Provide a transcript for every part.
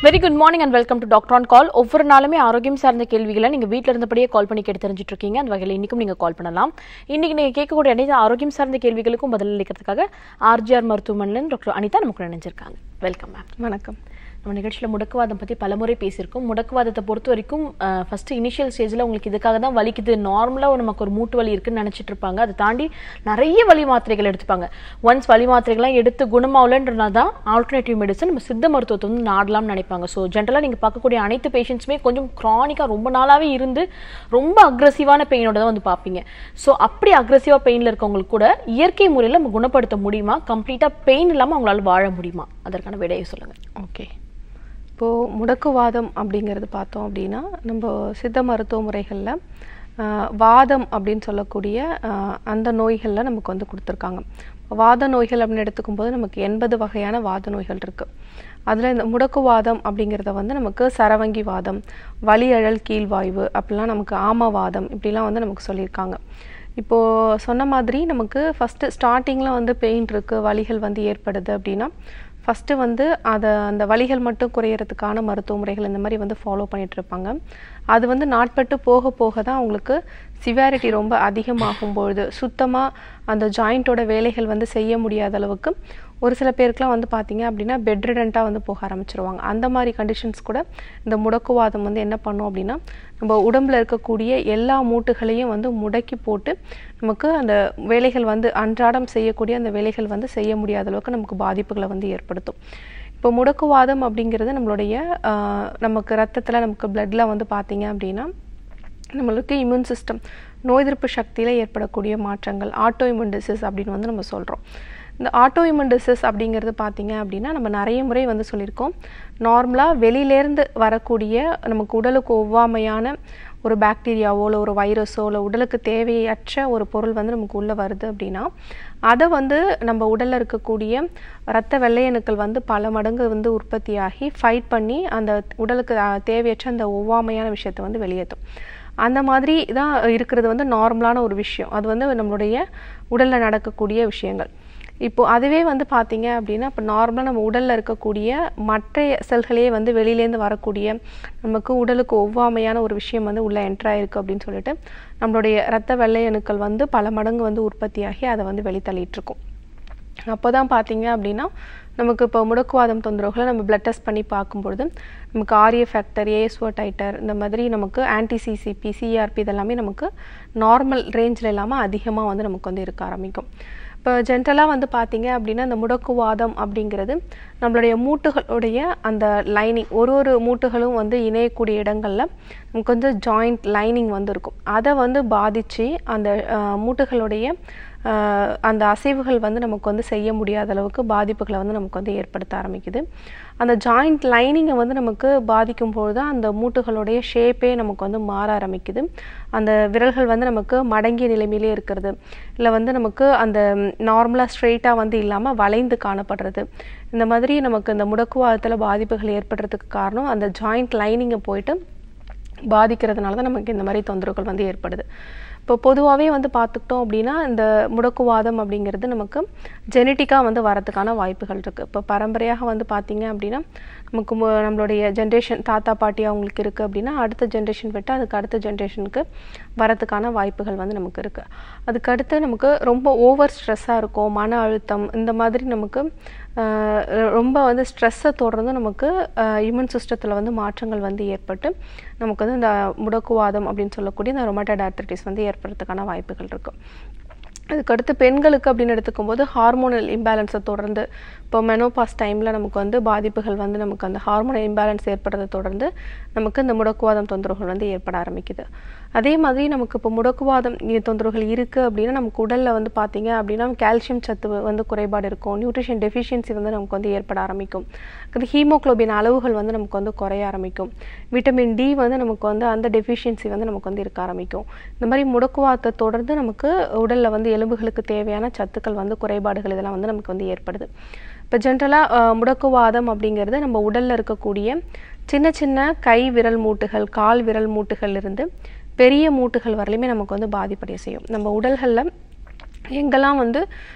Very good morning and welcome to doctor on call ஒவ்வொரு நாளுமே ஆரோக்கியம் சார்ந்த கேள்விகளை நீங்கள் வீட்டில் இருந்தபடியே கால் பண்ணி கேட்டு தெரிஞ்சுட்டு இருக்கீங்க அந்த வகையில் இன்றைக்கும் நீங்கள் கால் பண்ணலாம் இன்னைக்கு நீங்கள் கேட்கக்கூடிய அனைத்து ஆரோக்கியம் சார்ந்த கேள்விகளுக்கும் பதில் அளிக்கிறதுக்காக ஆர்ஜிஆர் மருத்துவமனையில் டாக்டர் அனிதா நமக்கு நினைஞ்சிருக்காங்க வெல்கம் மேம் வணக்கம் நம்ம நிகழ்ச்சியில் முடக்குவாதம் பற்றி பலமுறை பேசியிருக்கோம் முடக்குவாதத்தை பொறுத்த வரைக்கும் ஃபஸ்ட்டு இனிஷியல் ஸ்டேஜில் உங்களுக்கு இதுக்காக தான் வலிக்குது நார்மலாக நமக்கு ஒரு மூட்டு வலி இருக்குன்னு நினச்சிட்டு இருப்பாங்க அதை தாண்டி நிறைய வலி மாத்திரைகள் எடுத்துப்பாங்க ஒன்ஸ் வலி மாத்திரைகள்லாம் எடுத்து குணமாகலன்றனா தான் ஆல்டர்னேட்டிவ் மெடிசன் நம்ம சித்த மருத்துவத்தை வந்து நாடலாம்னு நினைப்பாங்க ஸோ ஜென்ரலாக நீங்கள் பார்க்கக்கூடிய அனைத்து பேஷண்ட்ஸுமே கொஞ்சம் க்ரானிக்காக ரொம்ப நாளாகவே இருந்து ரொம்ப அக்ரஸிவான பெயினோட தான் வந்து பார்ப்பீங்க ஸோ அப்படி அக்ரஸிவாக பெயினில் இருக்கவங்களுக்கு கூட இயற்கை முறையில் நம்ம குணப்படுத்த முடியுமா கம்ப்ளீட்டாக பெயின் இல்லாமல் அவங்களால வாழ முடியுமா அதற்கான விடையை சொல்லுங்கள் ஓகே இப்போது முடக்குவாதம் அப்படிங்கிறது பார்த்தோம் அப்படின்னா நம்ம சித்த மருத்துவ முறைகளில் வாதம் அப்படின்னு சொல்லக்கூடிய ஆஹ், அந்த நோய்களில் நமக்கு வந்து கொடுத்துருக்காங்க வாத நோய்கள் அப்படின்னு எடுத்துக்கும் போது நமக்கு எண்பது வகையான வாத நோய்கள் இருக்குது அதில் இந்த முடக்குவாதம் அப்படிங்கிறத வந்து நமக்கு சரவங்கி வாதம் வலியழல் கீழ்வாய்வு அப்படிலாம் நமக்கு ஆமவாதம் இப்படிலாம் வந்து நமக்கு சொல்லியிருக்காங்க இப்போது சொன்ன மாதிரி நமக்கு ஃபஸ்ட்டு ஸ்டார்டிங்கில் வந்து பெயின் இருக்குது வலிகள் வந்து ஏற்படுது அப்படின்னா ஃபஸ்ட்டு வந்து அதை அந்த வலிகள் மட்டும் குறையறதுக்கான மருத்துவ முறைகள் இந்த மாதிரி வந்து ஃபாலோ பண்ணிட்டு இருப்பாங்க அது வந்து நாட்பட்டு போக போக தான் அவங்களுக்கு சிவியாரிட்டி ரொம்ப அதிகமாகும் பொழுது சுத்தமாக அந்த ஜாயிண்ட்டோட வேலைகள் வந்து செய்ய முடியாத அளவுக்கு ஒரு சில பேருக்குலாம் வந்து பார்த்தீங்க அப்படின்னா பெட்ரிடண்ட்டாக வந்து போக ஆரம்பிச்சிருவாங்க அந்த மாதிரி கண்டிஷன்ஸ் கூட இந்த முடக்குவாதம் வந்து என்ன பண்ணும் அப்படின்னா நம்ம உடம்புல இருக்கக்கூடிய எல்லா மூட்டுகளையும் வந்து முடக்கி போட்டு நமக்கு அந்த வேலைகள் வந்து அன்றாடம் செய்யக்கூடிய அந்த வேலைகள் வந்து செய்ய முடியாத அளவுக்கு நமக்கு பாதிப்புகளை வந்து ஏற்படுத்தும் இப்போ முடக்குவாதம் அப்படிங்கிறது நம்மளுடைய ஆஹ், நமக்கு ரத்தத்தில் நமக்கு பிளட்டில் வந்து பார்த்தீங்க அப்படின்னா நம்மளுக்கு இம்யூன் சிஸ்டம் நோய் எதிர்ப்பு சக்தியில் ஏற்படக்கூடிய மாற்றங்கள் ஆட்டோ இம்யூன் டிசீஸ் அப்படின்னு வந்து நம்ம சொல்கிறோம் இந்த ஆட்டோ இம்யூன் டிசீஸ் அப்படிங்கிறது பார்த்தீங்க அப்படின்னா நம்ம நிறைய முறை வந்து சொல்லியிருக்கோம் நார்மலாக வெளியிலேருந்து வரக்கூடிய நமக்கு உடலுக்கு ஒவ்வாமையான ஒரு பாக்டீரியாவோ இல்லை ஒரு வைரஸோ இல்லை உடலுக்கு தேவையற்ற ஒரு பொருள் வந்து நமக்கு உள்ளே வருது அப்படின்னா அதை வந்து நம்ம உடலில் இருக்கக்கூடிய இரத்த வெள்ளையணுக்கள் வந்து பல மடங்கு வந்து உற்பத்தியாகி ஃபைட் பண்ணி அந்த உடலுக்கு அஹ், தேவையற்ற அந்த ஒவ்வாமையான விஷயத்தை வந்து வெளியேற்றும் அந்த மாதிரி தான் இருக்கிறது வந்து நார்மலான ஒரு விஷயம் அது வந்து நம்மளுடைய உடலில் நடக்கக்கூடிய விஷயங்கள் இப்போ அதுவே வந்து பார்த்தீங்க அப்படின்னா இப்போ நார்மலாக நம்ம உடலில் இருக்கக்கூடிய மற்ற செல்களே வந்து வெளியிலேருந்து வரக்கூடிய நமக்கு உடலுக்கு ஒவ்வாமையான ஒரு விஷயம் வந்து உள்ளே என்ட்ராயிருக்கு அப்படின்னு சொல்லிட்டு நம்மளுடைய இரத்த வெள்ளை அணுக்கள் வந்து பல மடங்கு வந்து உற்பத்தியாகி அதை வந்து வெளித்தள்ளிட்டு இருக்கும் அப்போ தான் பார்த்தீங்க அப்படின்னா நமக்கு இப்போ முடக்குவாதம் தொந்தரவுகளை நம்ம பிளட் டெஸ்ட் பண்ணி பார்க்கும்பொழுது நமக்கு ஆரிய ஃபேக்டர் ஏஎஸ்ஓ டைட்டர் இந்த மாதிரி நமக்கு ஆன்டி சிசிபி சிஆர்பி இதெல்லாமே நமக்கு நார்மல் ரேஞ்சில் இல்லாமல் அதிகமாக வந்து நமக்கு வந்து இருக்க ஆரம்பிக்கும் இப்போ ஜென்ரலாக வந்து பார்த்தீங்க அப்படின்னா இந்த முடக்குவாதம் அப்படிங்கிறது நம்மளுடைய மூட்டுகளுடைய அந்த லைனிங் ஒரு ஒரு மூட்டுகளும் வந்து இணையக்கூடிய இடங்களில் நமக்கு வந்து ஜாயிண்ட் லைனிங் வந்து இருக்கும் அதை வந்து பாதித்து அந்த அஹ், மூட்டுகளுடைய ஆஹ் அந்த அசைவுகள் வந்து நமக்கு வந்து செய்ய முடியாத அளவுக்கு பாதிப்புகளை வந்து நமக்கு வந்து ஏற்படுத்த ஆரம்பிக்குது அந்த ஜாயிண்ட் லைனிங்கை வந்து நமக்கு பாதிக்கும் பொழுது தான் அந்த மூட்டுகளுடைய ஷேப்பே நமக்கு வந்து மாற ஆரம்பிக்குது அந்த விரல்கள் வந்து நமக்கு மடங்கிய நிலைமையிலே இருக்கிறது இல்லை வந்து நமக்கு அந்த நார்மலாக ஸ்ட்ரெயிட்டாக வந்து இல்லாமல் வளைந்து காணப்படுறது இந்த மாதிரி நமக்கு இந்த முடக்குவாதத்தில் பாதிப்புகள் ஏற்படுறதுக்கு காரணம் அந்த ஜாயிண்ட் லைனிங்கை போயிட்டு பாதிக்கிறதுனால தான் நமக்கு இந்த மாதிரி தொந்தரவுகள் வந்து ஏற்படுது இப்போ பொதுவாகவே வந்து பார்த்துக்கிட்டோம் அப்படின்னா இந்த முடக்குவாதம் அப்படிங்கிறது நமக்கு ஜெனட்டிக்காக வந்து வரதுக்கான வாய்ப்புகள் இருக்குது இப்போ பரம்பரையாக வந்து பார்த்தீங்க அப்படின்னா நமக்கு மு- நம்மளுடைய ஜென்ரேஷன் தாத்தா பாட்டி அவங்களுக்கு இருக்குது அப்படின்னா அடுத்த ஜென்ரேஷன் விட்டு அதுக்கு அடுத்த ஜென்ரேஷனுக்கு வரதுக்கான வாய்ப்புகள் வந்து நமக்கு இருக்குது அதுக்கு அடுத்து நமக்கு ரொம்ப ஓவர் ஸ்ட்ரெஸ்ஸாக இருக்கும் மன அழுத்தம் இந்த மாதிரி நமக்கு ஆஹ் ரொம்ப வந்து ஸ்ட்ரெஸ்ஸை தொடர்ந்து நமக்கு இம்யூன் சிஸ்டத்தில் வந்து மாற்றங்கள் வந்து ஏற்பட்டு நமக்கு வந்து இந்த முடக்குவாதம் அப்படின்னு சொல்லக்கூடிய இந்த ரொமேட்டட் ஆர்த்தரைட்டிஸ் வந்து ஏற்படுறதுக்கான வாய்ப்புகள் இருக்கும் அதுக்கடுத்து பெண்களுக்கு அப்படின்னு எடுத்துக்கும்போது ஹார்மோனல் இம்பேலன்ஸை தொடர்ந்து இப்போ மெனோபாஸ் டைமில் நமக்கு வந்து பாதிப்புகள் வந்து நமக்கு அந்த ஹார்மோனல் இம்பேலன்ஸ் ஏற்படுறதை தொடர்ந்து நமக்கு இந்த முடக்குவாதம் தொந்தரவுகள் வந்து ஏற்பட ஆரம்பிக்குது அதே மாதிரி நமக்கு இப்போ முடக்குவாதம் இ- தொந்தரவுகள் இருக்குது அப்படின்னா நமக்கு உடலில் வந்து பார்த்தீங்க அப்படின்னா கால்சியம் சத்து வ- வந்து குறைபாடு இருக்கும் நியூட்ரிஷன் டெஃபிஷியன்சி வந்து நமக்கு வந்து ஏற்பட ஆரம்பிக்கும் அது ஹீமோகுளோபின் அளவுகள் வந்து நமக்கு வந்து குறைய ஆரம்பிக்கும் விட்டமின் டி வந்து நமக்கு வந்து அந்த டெஃபிஷியன்சி வந்து நமக்கு வந்து இருக்க ஆரம்பிக்கும் இந்த மாதிரி முடக்குவாதத்தை தொடர்ந்து நமக்கு உடலில் வந்து எலும்புகளுக்கு தேவையான சத்துக்கள் வந்து குறைபாடுகள் இதெல்லாம் வந்து நமக்கு வந்து ஏற்படுது இப்போ ஜென்ரலாக முடக்குவாதம் அப்படிங்கிறது நம்ம உடலில் இருக்கக்கூடிய சின்ன சின்ன கை விரல் மூட்டுகள் கால் விரல் மூட்டுகள் இருந்து பெரிய மூட்டுகள் வரலையுமே நமக்கு வந்து பாதிப்படைய செய்யும் நம்ம உடல்களில் எங்கெல்லாம் வந்து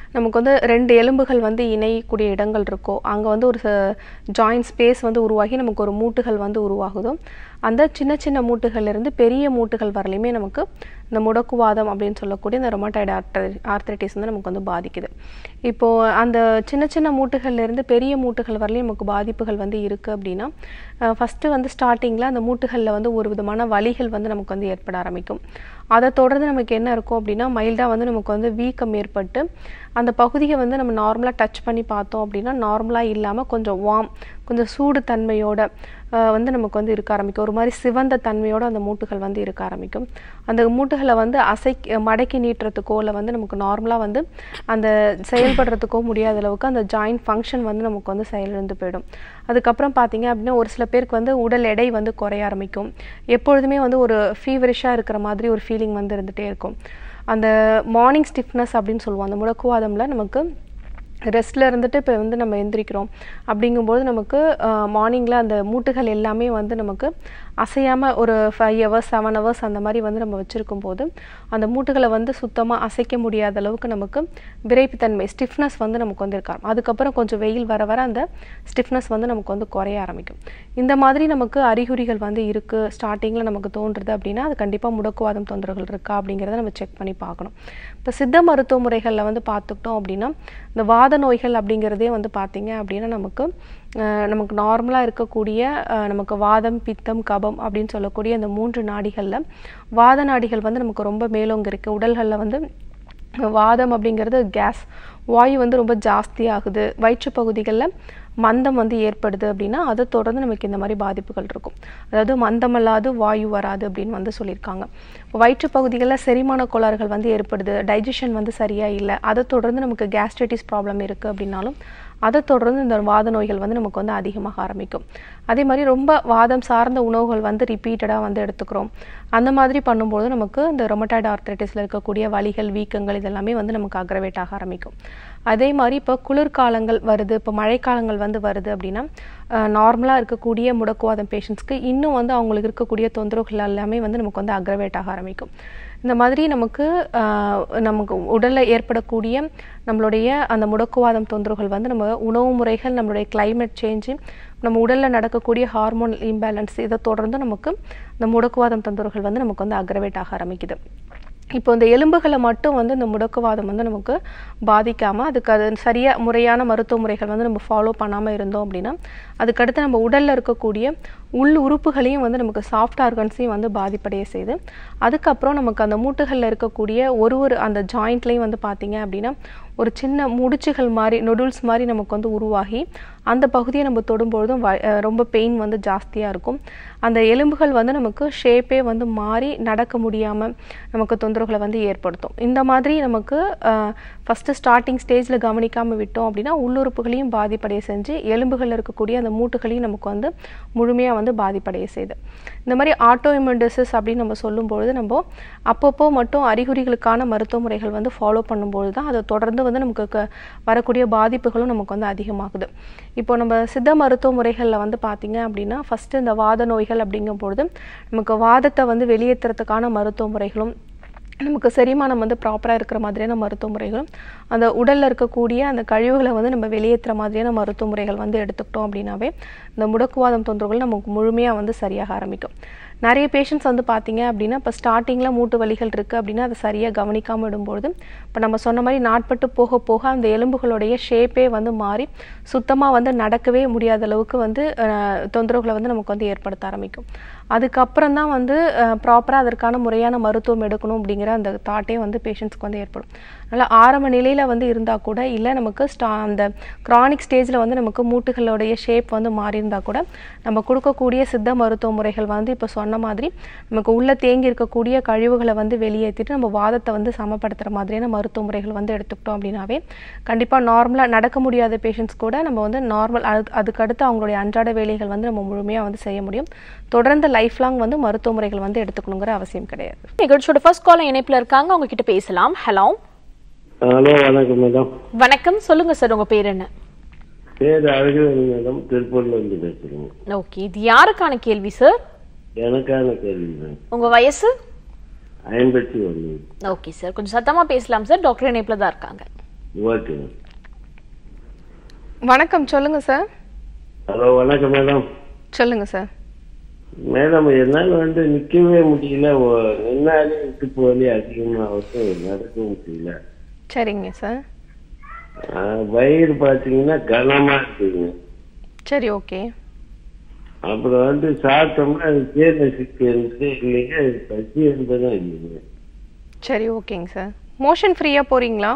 நமக்கு வந்து ரெண்டு எலும்புகள் வந்து இணையக்கூடிய இடங்கள் இருக்கோ அங்கே வந்து ஒரு ஜாயிண்ட் ஸ்பேஸ் வந்து உருவாகி நமக்கு ஒரு மூட்டுகள் வந்து உருவாகுதோ அந்த சின்ன சின்ன மூட்டுகள்ல இருந்து பெரிய மூட்டுகள் வரலையுமே நமக்கு இந்த முடக்குவாதம் அப்படின்னு சொல்லக்கூடிய இந்த ரொமட்டாய்டு ஆர்த்தரி ஆர்த்தரைட்டிஸ் வந்து நமக்கு வந்து பாதிக்குது இப்போது அந்த சின்ன சின்ன மூட்டுகள்ல இருந்து பெரிய மூட்டுகள் வரலையும் நமக்கு பாதிப்புகள் வந்து இருக்குது அப்படின்னா ஃபஸ்ட்டு வந்து ஸ்டார்டிங்கில் அந்த மூட்டுகளில் வந்து ஒரு விதமான வலிகள் வந்து நமக்கு வந்து ஏற்பட ஆரம்பிக்கும் அதை தொடர்ந்து நமக்கு என்ன இருக்கும் அப்படின்னா மைல்டாக வந்து நமக்கு வந்து வீக்கம் ஏற்பட்டு அந்த பகுதியை வந்து நம்ம நார்மலாக டச் பண்ணி பார்த்தோம் அப்படின்னா நார்மலாக இல்லாமல் கொஞ்சம் வார்ம் கொஞ்சம் சூடு தன்மையோட ஆஹ் வந்து நமக்கு வந்து இருக்க ஆரம்பிக்கும் ஒரு மாதிரி சிவந்த தன்மையோட அந்த மூட்டுகள் வந்து இருக்க ஆரம்பிக்கும் அந்த மூட்டுகளை வந்து அசை மடக்கி நீட்டுறதுக்கோ இல்லை வந்து நமக்கு நார்மலாக வந்து அந்த செயல்படுறதுக்கோ முடியாத அளவுக்கு அந்த ஜாயிண்ட் ஃபங்க்ஷன் வந்து நமக்கு வந்து செயலிழந்து போயிடும் அதுக்கப்புறம் பார்த்தீங்க அப்படின்னா ஒரு சில பேருக்கு வந்து உடல் எடை வந்து குறைய ஆரம்பிக்கும் எப்பொழுதுமே வந்து ஒரு ஃபீவரிஷாக இருக்கிற மாதிரி ஒரு ஃபீலிங் வந்து இருந்துகிட்டே இருக்கும் அந்த மார்னிங் ஸ்டிஃப்னஸ் அப்படின்னு சொல்லுவோம் அந்த முடக்குவாதம்ல நமக்கு ரெஸ்ட்டில் இருந்துட்டு இப்போ வந்து நம்ம எந்திரிக்கிறோம் அப்படிங்கும்போது நமக்கு மார்னிங்கில் அந்த மூட்டுகள் எல்லாமே வந்து நமக்கு அசையாமல் ஒரு ஃபைவ் ஹவர்ஸ் செவன் ஹவர்ஸ் அந்த மாதிரி வந்து நம்ம வச்சுருக்கும் போது அந்த மூட்டுகளை வந்து சுத்தமாக அசைக்க முடியாத அளவுக்கு நமக்கு விரைப்புத்தன்மை ஸ்டிஃப்னஸ் வந்து நமக்கு வந்து இருக்காரு அதுக்கப்புறம் கொஞ்சம் வெயில் வர வர அந்த ஸ்டிஃப்னஸ் வந்து நமக்கு வந்து குறைய ஆரம்பிக்கும் இந்த மாதிரி நமக்கு அறிகுறிகள் வந்து இருக்குது ஸ்டார்டிங்கில் நமக்கு தோன்றுது அப்படின்னா அது கண்டிப்பாக முடக்குவாதம் தொந்தரவுகள் இருக்கா அப்படிங்கிறத நம்ம செக் பண்ணி பார்க்கணும் இப்போ சித்த மருத்துவ முறைகளில் வந்து பார்த்துக்கிட்டோம் அப்படின்னா இந்த வாத நோய்கள் அப்படிங்கிறதே வந்து பார்த்தீங்க அப்படின்னா நமக்கு அஹ், நமக்கு நார்மலாக இருக்கக்கூடிய அஹ், நமக்கு வாதம் பித்தம் கபம் அப்படின்னு சொல்லக்கூடிய அந்த மூன்று நாடிகளில் வாத நாடிகள் வந்து நமக்கு ரொம்ப மேலோங்க இருக்குது உடல்களில் வந்து வாதம் அப்படிங்கிறது கேஸ் வாயு வந்து ரொம்ப ஜாஸ்தி ஆகுது வயிற்று பகுதிகளில் மந்தம் வந்து ஏற்படுது அப்படின்னா அதை தொடர்ந்து நமக்கு இந்த மாதிரி பாதிப்புகள் இருக்கும் அதாவது மந்தமல்லாது வாயு வராது அப்படின்னு வந்து சொல்லியிருக்காங்க இப்போ வயிற்று பகுதிகளில் செரிமான கோளாறுகள் வந்து ஏற்படுது டைஜஷன் வந்து சரியாக இல்லை அதை தொடர்ந்து நமக்கு கேஸ்ட்ரைட்டிஸ் ப்ராப்ளம் இருக்குது அப்படின்னாலும் அதை தொடர்ந்து இந்த வாத நோய்கள் வந்து நமக்கு வந்து அதிகமாக ஆரம்பிக்கும் அதே மாதிரி ரொம்ப வாதம் சார்ந்த உணவுகள் வந்து ரிப்பீட்டடாக வந்து எடுத்துக்கிறோம் அந்த மாதிரி பண்ணும்போது நமக்கு இந்த ரொமட்டாய்டு ஆர்த்தரைட்டிஸில் இருக்கக்கூடிய வலிகள் வீக்கங்கள் இதெல்லாமே வந்து நமக்கு அக்ரவேட் ஆக ஆரம்பிக்கும் அதே மாதிரி இப்போ குளிர்காலங்கள் வருது இப்போ மழைக்காலங்கள் வந்து வருது அப்படின்னா நார்மலாக இருக்கக்கூடிய முடக்குவாதம் பேஷண்ட்ஸ்க்கு இன்னும் வந்து அவங்களுக்கு இருக்கக்கூடிய தொந்தரவுகள் எல்லாமே வந்து நமக்கு வந்து அக்ரவேட் ஆக ஆரம்பிக்கும் இந்த மாதிரி நமக்கு ஆஹ், நமக்கு உடலில் ஏற்படக்கூடிய நம்மளுடைய அந்த முடக்குவாதம் தொந்தரவுகள் வந்து நம்ம உணவு முறைகள் நம்மளுடைய climate சேஞ்சு நம்ம உடலில் நடக்கக்கூடிய ஹார்மோன் இம்பேலன்ஸ் இதை தொடர்ந்து நமக்கு இந்த முடக்குவாதம் தொந்தரவுகள் வந்து நமக்கு வந்து அக்ரவேட் ஆக ஆரம்பிக்குது இப்போ இந்த எலும்புகளை மட்டும் வந்து இந்த முடக்குவாதம் வந்து நமக்கு பாதிக்காமல் அதுக்கு அது சரியாக முறையான மருத்துவ முறைகள் வந்து நம்ம ஃபாலோ பண்ணாமல் இருந்தோம் அப்படின்னா அதுக்கடுத்து நம்ம உடலில் இருக்கக்கூடிய உள் உறுப்புகளையும் வந்து நமக்கு சாஃப்ட் ஆர்கன்ஸையும் வந்து பாதிப்படைய செய்யுது அதுக்கப்புறம் நமக்கு அந்த மூட்டுகளில் இருக்கக்கூடிய ஒரு ஒரு அந்த ஜாயிண்ட்லேயும் வந்து பார்த்தீங்க அப்படின்னா ஒரு சின்ன முடிச்சுகள் மாதிரி நொடுல்ஸ் மாதிரி நமக்கு வந்து உருவாகி அந்த பகுதியை நம்ம தொடும்பொழுதும் வ- அஹ் ரொம்ப பெயின் வந்து ஜாஸ்தியாக இருக்கும் அந்த எலும்புகள் வந்து நமக்கு ஷேப்பே வந்து மாறி நடக்க முடியாமல் நமக்கு தொந்தரவுகளை வந்து ஏற்படுத்தும் இந்த மாதிரி நமக்கு ஃபஸ்ட்டு ஸ்டார்டிங் ஸ்டேஜில் கவனிக்காமல் விட்டோம் அப்படின்னா உள்ளுறுப்புகளையும் பாதிப்படைய செஞ்சு எலும்புகளில் இருக்கக்கூடிய அந்த மூட்டுகளையும் நமக்கு வந்து முழுமையாக வந்து பாதிப்படைய செய்யுது இந்த மாதிரி ஆட்டோ டிசீஸ் அப்படின்னு நம்ம சொல்லும்பொழுது நம்ம அப்பப்போ மட்டும் அறிகுறிகளுக்கான மருத்துவ முறைகள் வந்து ஃபாலோ பண்ணும்பொழுது தான் அதை தொடர்ந்து வந்து நமக்கு க- வரக்கூடிய பாதிப்புகளும் நமக்கு வந்து அதிகமாகுது இப்போ நம்ம சித்த மருத்துவ முறைகளில் வந்து பார்த்தீங்க அப்படின்னா ஃபஸ்ட்டு இந்த வாத நோய்கள் அப்படிங்கும் பொழுது நமக்கு வாதத்தை வந்து வெளியேற்றுறதுக்கான மருத்துவ முறைகளும் நமக்கு செரிமானம் வந்து ப்ராப்பராக இருக்கிற மாதிரியான மருத்துவ முறைகளும் அந்த உடலில் இருக்கக்கூடிய அந்த கழிவுகளை வந்து நம்ம வெளியேற்றுற மாதிரியான மருத்துவ முறைகள் வந்து எடுத்துக்கிட்டோம் அப்படின்னாவே இந்த முடக்குவாதம் தொந்தரவுகள் நமக்கு முழுமையாக வந்து சரியாக ஆரம்பிக்கும் நிறைய பேஷண்ட்ஸ் வந்து பார்த்தீங்க அப்படின்னா இப்போ ஸ்டார்டிங்கில் மூட்டு வலிகள் இருக்குது அப்படின்னா அதை சரியாக கவனிக்காமல் விடும்பொழுது இப்போ நம்ம சொன்ன மாதிரி நாட்பட்டு போக போக அந்த எலும்புகளுடைய ஷேப்பே வந்து மாறி சுத்தமாக வந்து நடக்கவே முடியாத அளவுக்கு வந்து அஹ், தொந்தரவுகளை வந்து நமக்கு வந்து ஏற்படுத்த ஆரம்பிக்கும் அதுக்கப்புறம் தான் வந்து ப்ராப்பராக அதற்கான முறையான மருத்துவம் எடுக்கணும் அப்படிங்கிற அந்த தாட்டே வந்து பேஷண்ட்ஸ்க்கு வந்து ஏற்படும் அதனால் ஆரம்ப நிலையில் வந்து இருந்தால் கூட இல்லை நமக்கு ஸ்டா அந்த க்ரானிக் ஸ்டேஜில் வந்து நமக்கு மூட்டுகளுடைய ஷேப் வந்து மாறி இருந்தால் கூட நம்ம கொடுக்கக்கூடிய சித்த மருத்துவ முறைகள் வந்து இப்போ சொன்ன மாதிரி நமக்கு உள்ளே தேங்கி இருக்கக்கூடிய கழிவுகளை வந்து வெளியேற்றிட்டு நம்ம வாதத்தை வந்து சமப்படுத்துகிற மாதிரியான மருத்துவ முறைகள் வந்து எடுத்துக்கிட்டோம் அப்படின்னாவே கண்டிப்பாக நார்மலாக நடக்க முடியாத பேஷண்ட்ஸ் கூட நம்ம வந்து நார்மல் அது அதுக்கடுத்து அவங்களுடைய அன்றாட வேலைகள் வந்து நம்ம முழுமையாக வந்து செய்ய முடியும் தொடர்ந்து லைஃப் லாங் வந்து மருத்துவ முறைகள் வந்து எடுத்துக்கணுங்கிற அவசியம் கிடையாது நிகழ்ச்சியோட ஃபர்ஸ்ட் கால் இணைப்புல இருக்காங்க அவங்க கிட்ட பேசலாம் ஹலோ ஹலோ வணக்கம் மேடம் வணக்கம் சொல்லுங்க சார் உங்க பேர் என்ன பேர் அழகுவேணி மேடம் திருப்பூர்ல இருந்து பேசுறேங்க ஓகே இது யாருக்கான கேள்வி சார் எனக்கான கேள்வி மேடம் உங்க வயசு ஐம்பத்தி ஒன்று ஓகே சார் கொஞ்சம் சத்தமா பேசலாம் சார் டாக்டர் இணைப்புல தான் இருக்காங்க ஓகே வணக்கம் சொல்லுங்க சார் ஹலோ வணக்கம் மேடம் சொல்லுங்க சார் மேடம் என்னால் வந்து நிற்கவே முடியல ஒ- நின்னாலே இடுப்பு வலி அதிகமாகுது நடக்க முடியல சரிங்க சார் ஆஹ் வயிறு பார்த்தீங்கன்னா கனமா இருக்குங்க சரி ஓகே அப்புறம் வந்து சாப்பிட்டோம்னா அது தேர்ந்த சிக்கு இருந்துட்டு இல்லைங்க பசி என்பதும் இல்லைங்க சரி ஓகேங்க சார் மோஷன் ஃப்ரீயாக போகிறீங்களா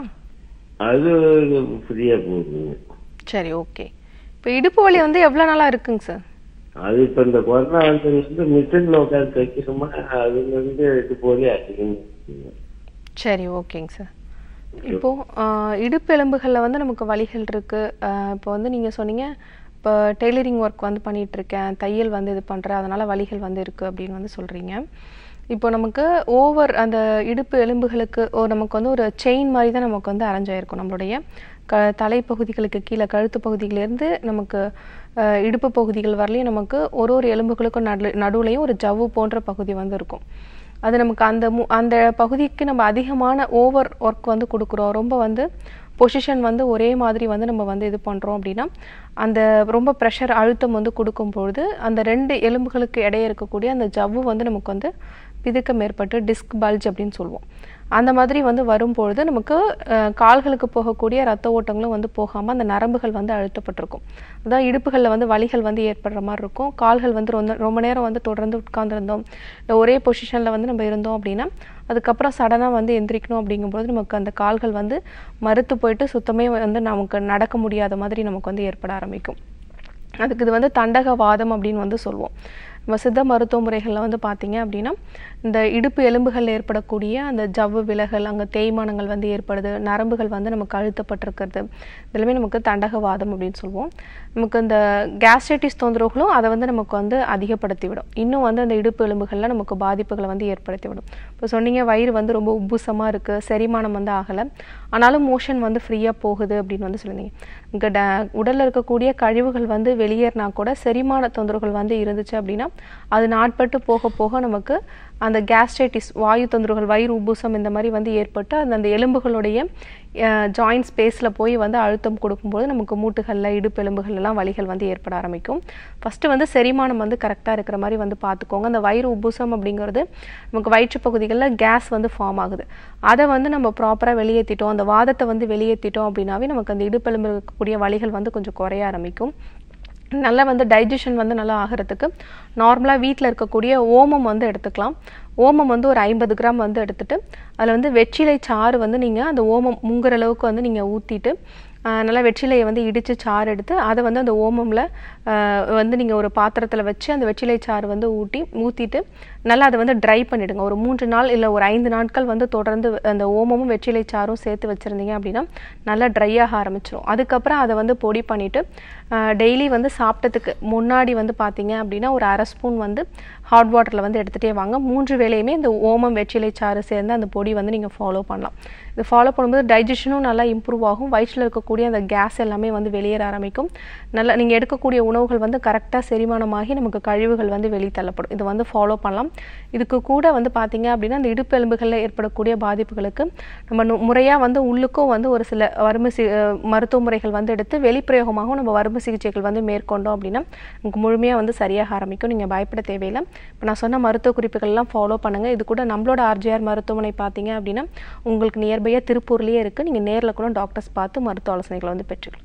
அது ஃப்ரீயா போகுதுங்க சரி ஓகே இப்போ இடுப்பு வலி வந்து எவ்வளோ நாளாக இருக்குங்க சார் அது இப்ப இந்த கொரோனா வந்ததுலேருந்து மிஷின்ல உட்காந்து தைக்கிறோமா அதுல இருந்து இடுப்பு வலி அதிகமா இருக்குங்க சரி ஓகேங்க சார் இப்போ ஆஹ், இடுப்பு எலும்புகளில் வந்து நமக்கு வலிகள் இருக்கு ஆஹ், இப்போ வந்து நீங்க சொன்னீங்க இப்போ டெய்லரிங் ஒர்க் வந்து பண்ணிட்டு இருக்கேன் தையல் வந்து இது பண்றேன் அதனால வலிகள் வந்து இருக்கு அப்படின்னு வந்து சொல்றீங்க இப்போ நமக்கு ஓவர் அந்த இடுப்பு எலும்புகளுக்கு ஓ நமக்கு வந்து ஒரு செயின் மாதிரி தான் நமக்கு வந்து அரேஞ்ச் ஆயிருக்கும் நம்மளுடைய க தலைப்பகுதிகளுக்கு கீழே கழுத்து பகுதியிலேருந்து நமக்கு ஆஹ், இடுப்பு பகுதிகள் வரலையும் நமக்கு ஒரு ஒரு எலும்புகளுக்கும் நடு நடுவுலையும் ஒரு ஜவ்வு போன்ற பகுதி வந்து இருக்கும் அது நமக்கு அந்த மு அந்த பகுதிக்கு நம்ம அதிகமான ஓவர் ஒர்க் வந்து கொடுக்குறோம் ரொம்ப வந்து பொசிஷன் வந்து ஒரே மாதிரி வந்து நம்ம வந்து இது பண்ணுறோம் அப்படின்னா அந்த ரொம்ப ப்ரெஷர் அழுத்தம் வந்து கொடுக்கும்பொழுது அந்த ரெண்டு எலும்புகளுக்கு இடையே இருக்கக்கூடிய அந்த ஜவ்வு வந்து நமக்கு வந்து பிதுக்கம் ஏற்பட்டு டிஸ்க் பல்ஜ் அப்படின்னு சொல்லுவோம் அந்த மாதிரி வந்து வரும்பொழுது நமக்கு அஹ், கால்களுக்கு போகக்கூடிய ரத்த ஓட்டங்களும் வந்து போகாமல் அந்த நரம்புகள் வந்து அழுத்தப்பட்டிருக்கும் அதான் இடுப்புகளில் வந்து வலிகள் வந்து ஏற்படுற மாதிரி இருக்கும் கால்கள் வந்து ரொம்ப ரொம்ப நேரம் வந்து தொடர்ந்து உட்கார்ந்துருந்தோம் இல்லை ஒரே பொசிஷனில் வந்து நம்ம இருந்தோம் அப்படின்னா அதுக்கப்புறம் சடனாக வந்து எந்திரிக்கணும் அப்படிங்கும்போது நமக்கு அந்த கால்கள் வந்து மறுத்து போயிட்டு சுத்தமே வந்து நமக்கு நடக்க முடியாத மாதிரி நமக்கு வந்து ஏற்பட ஆரம்பிக்கும் அதுக்கு இது வந்து தண்டக வாதம் அப்படின்னு வந்து சொல்லுவோம் நம்ம சித்த மருத்துவ முறைகளில் வந்து பார்த்தீங்க அப்படின்னா இந்த இடுப்பு எலும்புகளில் ஏற்படக்கூடிய அந்த ஜவ்வு விலகல் அங்கே தேய்மானங்கள் வந்து ஏற்படுது நரம்புகள் வந்து நமக்கு அழுத்தப்பட்டிருக்கிறது இதெல்லாமே நமக்கு தண்டகவாதம் அப்படின்னு சொல்லுவோம் நமக்கு இந்த கேஸ்ட்ரைட்டிஸ் தொந்தரவுகளும் அதை வந்து நமக்கு வந்து அதிகப்படுத்தி விடும் இன்னும் வந்து அந்த இடுப்பு எலும்புகளில் நமக்கு பாதிப்புகளை வந்து ஏற்படுத்தி விடும் இப்போ சொன்னீங்க வயிறு வந்து ரொம்ப உப்புசமாக இருக்குது செரிமானம் வந்து ஆகலை ஆனாலும் மோஷன் வந்து ஃப்ரீயாக போகுது அப்படின்னு வந்து சொல்லியிருந்தீங்க இங்கே ட உடலில் இருக்கக்கூடிய கழிவுகள் வந்து வெளியேறினா கூட செரிமான தொந்தரவுகள் வந்து இருந்துச்சு அப்படின்னா அது நாட்பட்டு போக போக நமக்கு அந்த கேஸ்ட்ரைட்டிஸ் வாயு தொந்தரவுகள் வயிறு உப்புசம் இந்த மாதிரி வந்து ஏற்பட்டு அந்த அந்த எலும்புகளுடைய ஜாயிண்ட் ஸ்பேஸில் போய் வந்து அழுத்தம் கொடுக்கும்போது நமக்கு மூட்டுகளில் இடுப்பு எலும்புகள் எல்லாம் வலிகள் வந்து ஏற்பட ஆரம்பிக்கும் ஃபஸ்ட்டு வந்து செரிமானம் வந்து கரெக்டாக இருக்கிற மாதிரி வந்து பார்த்துக்கோங்க அந்த வயிறு உப்புசம் அப்படிங்கிறது நமக்கு வயிற்று பகுதிகளில் கேஸ் வந்து ஃபார்ம் ஆகுது அதை வந்து நம்ம ப்ராப்பராக வெளியேற்றிட்டோம் அந்த வாதத்தை வந்து வெளியேற்றிட்டோம் அப்படின்னாவே நமக்கு அந்த இடுப்பெலும்பு இருக்கக்கூடிய வலிகள் வந்து கொஞ்சம் குறைய ஆரம்பிக்கும் நல்லா வந்து டைஜஷன் வந்து நல்லா ஆகிறதுக்கு நார்மலாக வீட்டில் இருக்கக்கூடிய ஓமம் வந்து எடுத்துக்கலாம் ஓமம் வந்து ஒரு ஐம்பது கிராம் வந்து எடுத்துட்டு அதில் வந்து வெற்றிலை சாறு வந்து நீங்கள் அந்த ஓமம் முங்குற அளவுக்கு வந்து நீங்கள் ஊற்றிட்டு நல்லா வெற்றிலையை வந்து இடித்து சாறு எடுத்து அதை வந்து அந்த ஓமமில் வந்து நீங்கள் ஒரு பாத்திரத்தில் வச்சு அந்த வெற்றிலை சாறு வந்து ஊட்டி ஊற்றிட்டு நல்லா அதை வந்து ட்ரை பண்ணிவிடுங்க ஒரு மூன்று நாள் இல்லை ஒரு ஐந்து நாட்கள் வந்து தொடர்ந்து அந்த ஓமமும் வெற்றிலை சாறும் சேர்த்து வச்சுருந்தீங்க அப்படின்னா நல்லா ட்ரை ஆக ஆரம்பிச்சிடும் அதுக்கப்புறம் அதை வந்து பொடி பண்ணிவிட்டு டெய்லி வந்து சாப்பிட்டதுக்கு முன்னாடி வந்து பார்த்தீங்க அப்படின்னா ஒரு அரை ஸ்பூன் வந்து ஹாட் வாட்டரில் வந்து எடுத்துகிட்டே வாங்க மூன்று வேளையுமே இந்த ஓமம் வெற்றிலை சாறு சேர்ந்து அந்த பொடி வந்து நீங்கள் ஃபாலோ பண்ணலாம் இது ஃபாலோ பண்ணும்போது டைஜஷனும் நல்லா இம்ப்ரூவ் ஆகும் வயிற்றில் இருக்கக்கூடிய அந்த கேஸ் எல்லாமே வந்து வெளியேற ஆரம்பிக்கும் நல்லா நீங்கள் எடுக்கக்கூடிய உணவுகள் வந்து கரெக்டாக செரிமானமாகி நமக்கு கழிவுகள் வந்து வெளித்தள்ளப்படும் இது வந்து ஃபாலோ பண்ணலாம் இதுக்கு கூட வந்து பார்த்தீங்க அப்படின்னா அந்த இடுப்பு எலும்புகளில் ஏற்படக்கூடிய பாதிப்புகளுக்கு நம்ம நு- முறையா வந்து உள்ளுக்கும் வந்து ஒரு சில வறுமை சி அஹ் மருத்துவ முறைகள் வந்து எடுத்து வெளிப்பிரயோகமாகவும் நம்ம வறுமை சிகிச்சைகள் வந்து மேற்கொண்டோம் அப்படின்னா நமக்கு முழுமையாக வந்து சரியாக ஆரம்பிக்கும் நீங்கள் பயப்பட தேவையில்லை இப்போ நான் சொன்ன மருத்துவ குறிப்புகள்லாம் ஃபாலோ பண்ணுங்கள் இது கூட நம்மளோட ஆர்ஜிஆர் மருத்துவமனை பார்த்தீங்க அப்படின்னா உங்களுக்கு நியர்பையாக திருப்பூர்லேயே இருக்குது நீங்கள் நேரில் கூட டாக்டர்ஸ் பார்த்து மருத்துவ ஆலோசனைகளை வந்து பெற்றுக்கலாம்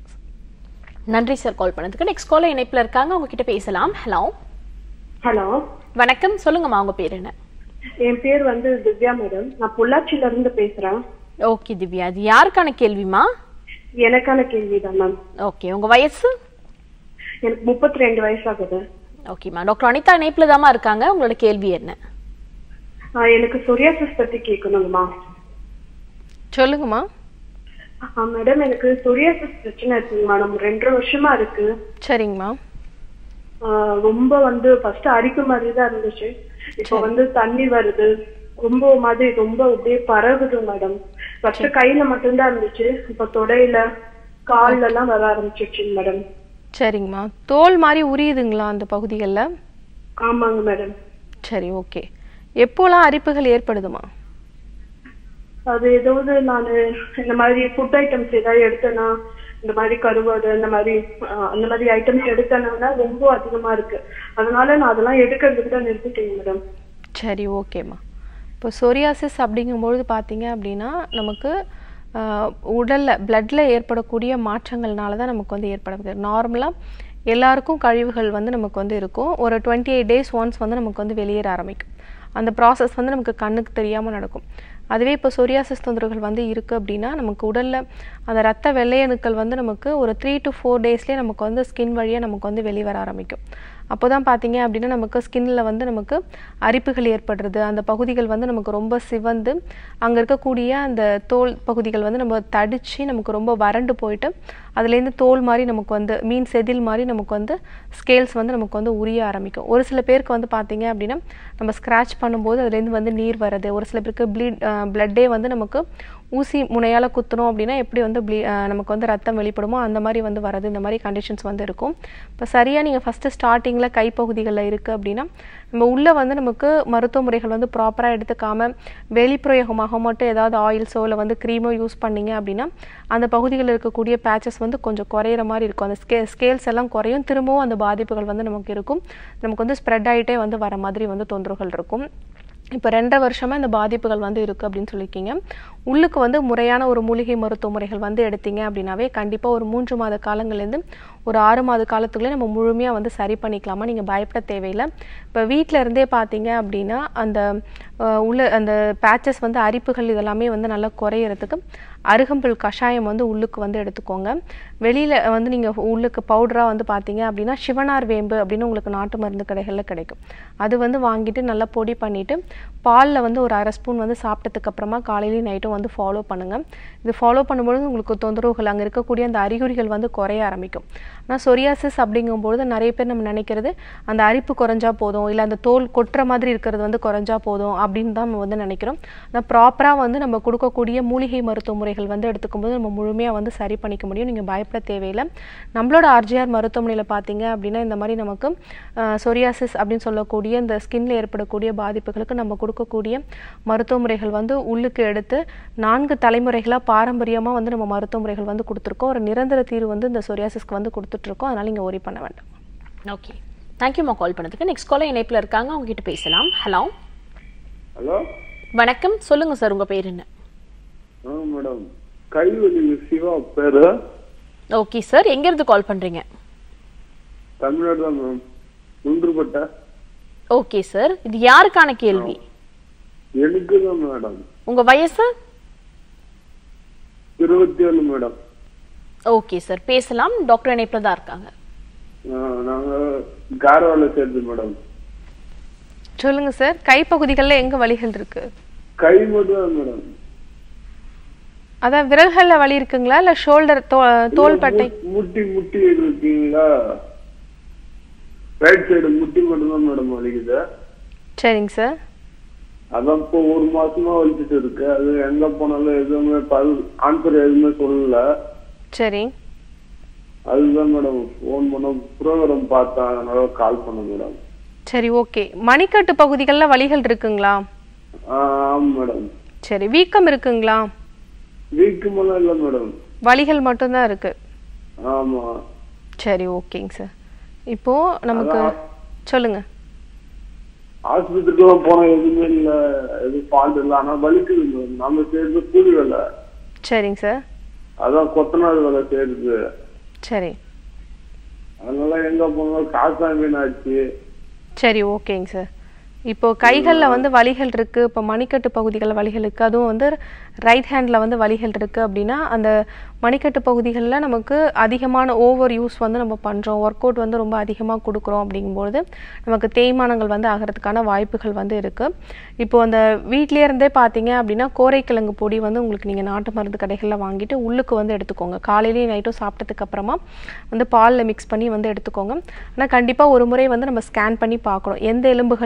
நன்றி சார் கால் பண்ணதுக்கு நெக்ஸ்ட் காலர் இணைப்புல இருக்காங்க அவங்க கிட்ட பேசலாம் ஹலோ ஹலோ வணக்கம் சொல்லுங்கம்மா உங்க பேர் என்ன என் பேர் வந்து திவ்யா மேடம் நான் பொள்ளாச்சியில இருந்து பேசுறேன் ஓகே திவ்யா இது யாருக்கான கேள்விமா எனக்கான கேள்விதான் மேம் ஓகே உங்க வயசு எனக்கு முப்பத்தி ரெண்டு வயசு ஆகுது ஓகேம்மா டாக்டர் அனிதா இணைப்புல தாம்மா இருக்காங்க உங்களோட கேள்வி என்ன ஆஹ் எனக்கு சொரியாசிஸ் பத்தி கேட்கணுங்கம்மா சொல்லுங்கம்மா மேடம் எனக்கு சொரியாசிஸ் பிரச்சனை இருக்குங்க மேடம் ரெண்டரை வருஷமா இருக்கு சரிங்கம்மா ஆஹ் ரொம்ப வந்து ஃபர்ஸ்ட் அரிப்பு மாதிரி தான் இருந்துச்சு இப்போ வந்து தண்ணி வருது ரொம்ப மாதிரி ரொம்ப அப்படியே பரவுது மேடம் ஃபர்ஸ்ட் கையில மட்டும்தான் இருந்துச்சு இப்போ தொடையில கால்ல எல்லாம் வர ஆரம்பிச்சிருச்சுங்க மேடம் சரிங்கம்மா தோல் மாதிரி உரியுதுங்களா அந்த பகுதிகளில் ஆமாங்க மேடம் சரி ஓகே எப்போலாம் அரிப்புகள் ஏற்படுதுமா அது ஏதாவது நான் இந்த மாதிரி ஃபுட் ஐட்டம்ஸ் ஏதாவது எடுத்தேன்னா இந்த மாதிரி கருவாடு இந்த மாதிரி ஆஹ், அந்த மாதிரி ஐட்டம்ஸ் எடுத்தேன்னா ரொம்ப அதிகமா இருக்கு அதனால நான் அதெல்லாம் எடுக்கிறது கூட நிறுத்திட்டேன் மேடம் சரி ஓகேம்மா இப்போ சொரியாசிஸ் அப்படிங்கும்பொழுது பார்த்தீங்க அப்படின்னா நமக்கு ஆஹ், உடல்ல பிளட்ல ஏற்படக்கூடிய மாற்றங்கள்னால தான் நமக்கு வந்து ஏற்படுது நார்மலாக எல்லாருக்கும் கழிவுகள் வந்து நமக்கு வந்து இருக்கும் ஒரு டுவெண்ட்டி எயிட் டேஸ் ஒன்ஸ் வந்து நமக்கு வந்து வெளியேற ஆரம்பிக்கும் அந்த ப்ராசஸ் வந்து நமக்கு கண்ணுக்கு தெரியாமல் நடக்கும் அதுவே இப்போ சொரியாசிஸ் தொந்தரவுகள் வந்து இருக்குது அப்படின்னா நமக்கு உடலில் அந்த ரத்த வெள்ளையணுக்கள் வந்து நமக்கு ஒரு த்ரீ டு ஃபோர் டேஸ்லேயே நமக்கு வந்து ஸ்கின் வழியாக நமக்கு வந்து வெளியே வர ஆரம்பிக்கும் அப்போ தான் பார்த்தீங்க அப்படின்னா நமக்கு ஸ்கின்ல வந்து நமக்கு அரிப்புகள் ஏற்படுறது அந்த பகுதிகள் வந்து நமக்கு ரொம்ப சிவந்து அங்கே இருக்கக்கூடிய அந்த தோல் பகுதிகள் வந்து நம்ம தடிச்சு நமக்கு ரொம்ப வறண்டு போயிட்டு அதுலேருந்து தோல் மாதிரி நமக்கு வந்து மீன் செதில் மாதிரி நமக்கு வந்து ஸ்கேல்ஸ் வந்து நமக்கு வந்து உரிய ஆரம்பிக்கும் ஒரு சில பேருக்கு வந்து பார்த்தீங்க அப்படின்னா நம்ம ஸ்க்ராட்ச் பண்ணும்போது அதுலேருந்து வந்து நீர் வருது ஒரு சில பேருக்கு ப்ளீட் பிளட்டே வந்து நமக்கு ஊசி முனையால் குத்துனோம் அப்படின்னா எப்படி வந்து ப்ளீ நமக்கு வந்து ரத்தம் வெளிப்படுமோ அந்த மாதிரி வந்து வரது இந்த மாதிரி கண்டிஷன்ஸ் வந்து இருக்கும் இப்போ சரியாக நீங்கள் ஃபஸ்ட்டு ஸ்டார்டிங்கில் கைப்பகுதிகளில் இருக்குது அப்படின்னா நம்ம உள்ளே வந்து நமக்கு மருத்துவ முறைகள் வந்து ப்ராப்பராக எடுத்துக்காம வெளிப்பிரயோகமாக மட்டும் ஏதாவது ஆயில்ஸோ இல்லை வந்து க்ரீமோ யூஸ் பண்ணீங்க அப்படின்னா அந்த பகுதிகளில் இருக்கக்கூடிய பேச்சஸ் வந்து கொஞ்சம் குறையிற மாதிரி இருக்கும் அந்த ஸ்கே ஸ்கேல்ஸ் எல்லாம் குறையும் திரும்பவும் அந்த பாதிப்புகள் வந்து நமக்கு இருக்கும் நமக்கு வந்து ஸ்ப்ரெட் ஆகிட்டே வந்து வர மாதிரி வந்து தொந்தரவுகள் இருக்கும் இப்போ ரெண்டரை வருஷமாக இந்த பாதிப்புகள் வந்து இருக்குது அப்படின்னு சொல்லியிருக்கீங்க உள்ளுக்கு வந்து முறையான ஒரு மூலிகை மருத்துவ முறைகள் வந்து எடுத்தீங்க அப்படின்னாவே கண்டிப்பாக ஒரு மூன்று மாத காலங்கள்லேருந்து ஒரு ஆறு மாத காலத்துக்குள்ளே நம்ம முழுமையாக வந்து சரி பண்ணிக்கலாமா நீங்கள் பயப்பட தேவையில்லை இப்போ வீட்டில் இருந்தே பார்த்தீங்க அப்படின்னா அந்த அஹ், உள்ள அந்த பேச்சஸ் வந்து அரிப்புகள் இதெல்லாமே வந்து நல்லா குறையிறதுக்கு அருகம்புல் கஷாயம் வந்து உள்ளுக்கு வந்து எடுத்துக்கோங்க வெளியில் வந்து நீங்கள் உள்ளுக்கு பவுடராக வந்து பார்த்தீங்க அப்படின்னா சிவனார் வேம்பு அப்படின்னு உங்களுக்கு நாட்டு மருந்து கடைகளில் கிடைக்கும் அது வந்து வாங்கிட்டு நல்லா பொடி பண்ணிவிட்டு பாலில் வந்து ஒரு அரை ஸ்பூன் வந்து சாப்பிட்டதுக்கு அப்புறமா காலையிலையும் நைட்டும் வந்து ஃபாலோ பண்ணுங்கள் இது ஃபாலோ பண்ணும்பொழுது உங்களுக்கு தொந்தரவுகள் அங்கே இருக்கக்கூடிய அந்த அறிகுறிகள் வந்து குறைய ஆரம்பிக்கும் ஆனால் சொரியாசிஸ் அப்படிங்கும்பொழுது நிறைய பேர் நம்ம நினைக்கிறது அந்த அரிப்பு குறைஞ்சா போதும் இல்லை அந்த தோல் கொட்டுற மாதிரி இருக்கிறது வந்து குறைஞ்சா போதும் அப்படின்னு தான் நம்ம வந்து நினைக்கிறோம் ஆனால் ப்ராப்பராக வந்து நம்ம கொடுக்கக்கூடிய மூலிகை மருத்துவ முறைகள் வந்து எடுத்துக்கும்போது நம்ம முழுமையாக வந்து சரி பண்ணிக்க முடியும் நீங்கள் பயப்பட தேவையில்லை நம்மளோட ஆர்ஜிஆர் மருத்துவமனையில் பார்த்தீங்க அப்படின்னா இந்த மாதிரி நமக்கு சொரியாசிஸ் அப்படின்னு சொல்லக்கூடிய இந்த ஸ்கின்ல ஏற்படக்கூடிய பாதிப்புகளுக்கு நம்ம கொடுக்கக்கூடிய மருத்துவ முறைகள் வந்து உள்ளுக்கு எடுத்து நான்கு தலைமுறைகளாக பாரம்பரியமாக வந்து நம்ம மருத்துவ முறைகள் வந்து கொடுத்துருக்கோம் ஒரு நிரந்தர தீர்வு வந்து இந்த சொரியாசிஸ்க்கு வந்து கொடுத்துட்ருக்கோம் அதனால் நீங்கள் ஒரி பண்ண வேண்டாம் ஓகே தேங்க்யூம்மா கால் பண்ணதுக்கு நெக்ஸ்ட் காலர் இணைப்பில் இருக்காங்க அவங்க கிட்ட பேசலாம் ஹலோ ஹலோ வணக்கம் சொல்லுங்க சார் உங்க பேர் என்ன ஆ மேடம் கைவலி சிவா பேரு ஓகே சார் எங்க இருந்து கால் பண்றீங்க தமிழ்நாடு தான் மேம் குன்றுபட்ட ஓகே சார் இது யாருக்கான கேள்வி எனக்கு தான் மேடம் உங்க வயசு இருபத்தி ஏழு மேடம் ஓகே சார் பேசலாம் டாக்டர் இணைப்பில் தான் இருக்காங்க ஆ, நாங்க காரவால சேர்ந்து மேடம் சொல்லுங்க சார் கைப்பகுதிகளில் எங்கே வலிகள் இருக்கு கை மட்டும் தான் மேடம் அதான் விரல்களில் வலி இருக்குங்களா இல்லை ஷோல்டர் தோ தோள்பட்டை மு- முட்டி முட்டி இருக்கீங்களா ரைட் சைடு முட்டி மட்டும் தான் மேடம் வலிக்குது சரிங்க சார் அதான் இப்போ ஒரு மாசமா வலிச்சிட்டு இருக்கு அது எங்க போனாலும் எதுவுமே பல் ஆன்சர் எதுவுமே சொல்லல சரி அதுதான் மேடம் ஃபோன் பண்ண ப்ரோக்ராம் பார்த்தேன் அதனால கால் பண்ண மேடம் சரி ஓகே மணிக்கட்டு பகுதிகளில் வலிகள் இருக்குங்களா ஆமா மேடம் சரி வீக்கம் இருக்குங்களா வீக்கமெல்லாம் இல்லை மேடம் வலிகள் மட்டும்தான் இருக்கு ஆமா சரி ஓகேங்க சார் இப்போ நமக்கு அதான். சொல்லுங்க ஆஸ்பத்திரிக்கெல்லாம் போனா எதுவுமே இல்ல எதுவும் ஃபால்ட் இல்லை ஆனா வலிக்குது மேடம் நம்ம செய்யறது கூலி வேலை சரிங்க சார் அதான் கொத்தனார் வேலை செய்யறது சரி அதனால எங்க போனாலும் காசா மீனாச்சு சரி ஓகேங்க சார் இப்போ கைகளில் வந்து வலிகள் இருக்கு இப்போ மணிக்கட்டு பகுதிகளில் வலிகள் இருக்கு அதுவும் வந்து ரைட் ஹேண்டில் வந்து வலிகள் இருக்கு அப்படின்னா அந்த மணிக்கட்டு பகுதிகளில் நமக்கு அதிகமான ஓவர் யூஸ் வந்து நம்ம பண்ணுறோம் ஒர்க் அவுட் வந்து ரொம்ப அதிகமாக கொடுக்குறோம் அப்படிங்கும்பொழுது நமக்கு தேய்மானங்கள் வந்து ஆகிறதுக்கான வாய்ப்புகள் வந்து இருக்கு இப்போ அந்த வீட்டிலே இருந்தே பார்த்தீங்க அப்படின்னா கோரைக்கிழங்கு பொடி வந்து உங்களுக்கு நீங்கள் நாட்டு மருந்து கடைகளில் வாங்கிட்டு உள்ளுக்கு வந்து எடுத்துக்கோங்க காலையிலேயும் நைட்டும் சாப்பிட்டதுக்கு அப்புறமா வந்து பாலில் மிக்ஸ் பண்ணி வந்து எடுத்துக்கோங்க ஆனால் கண்டிப்பாக ஒரு முறை வந்து நம்ம ஸ்கேன் பண்ணி பார்க்கணும் எந்த எலும்புகளில் வந்து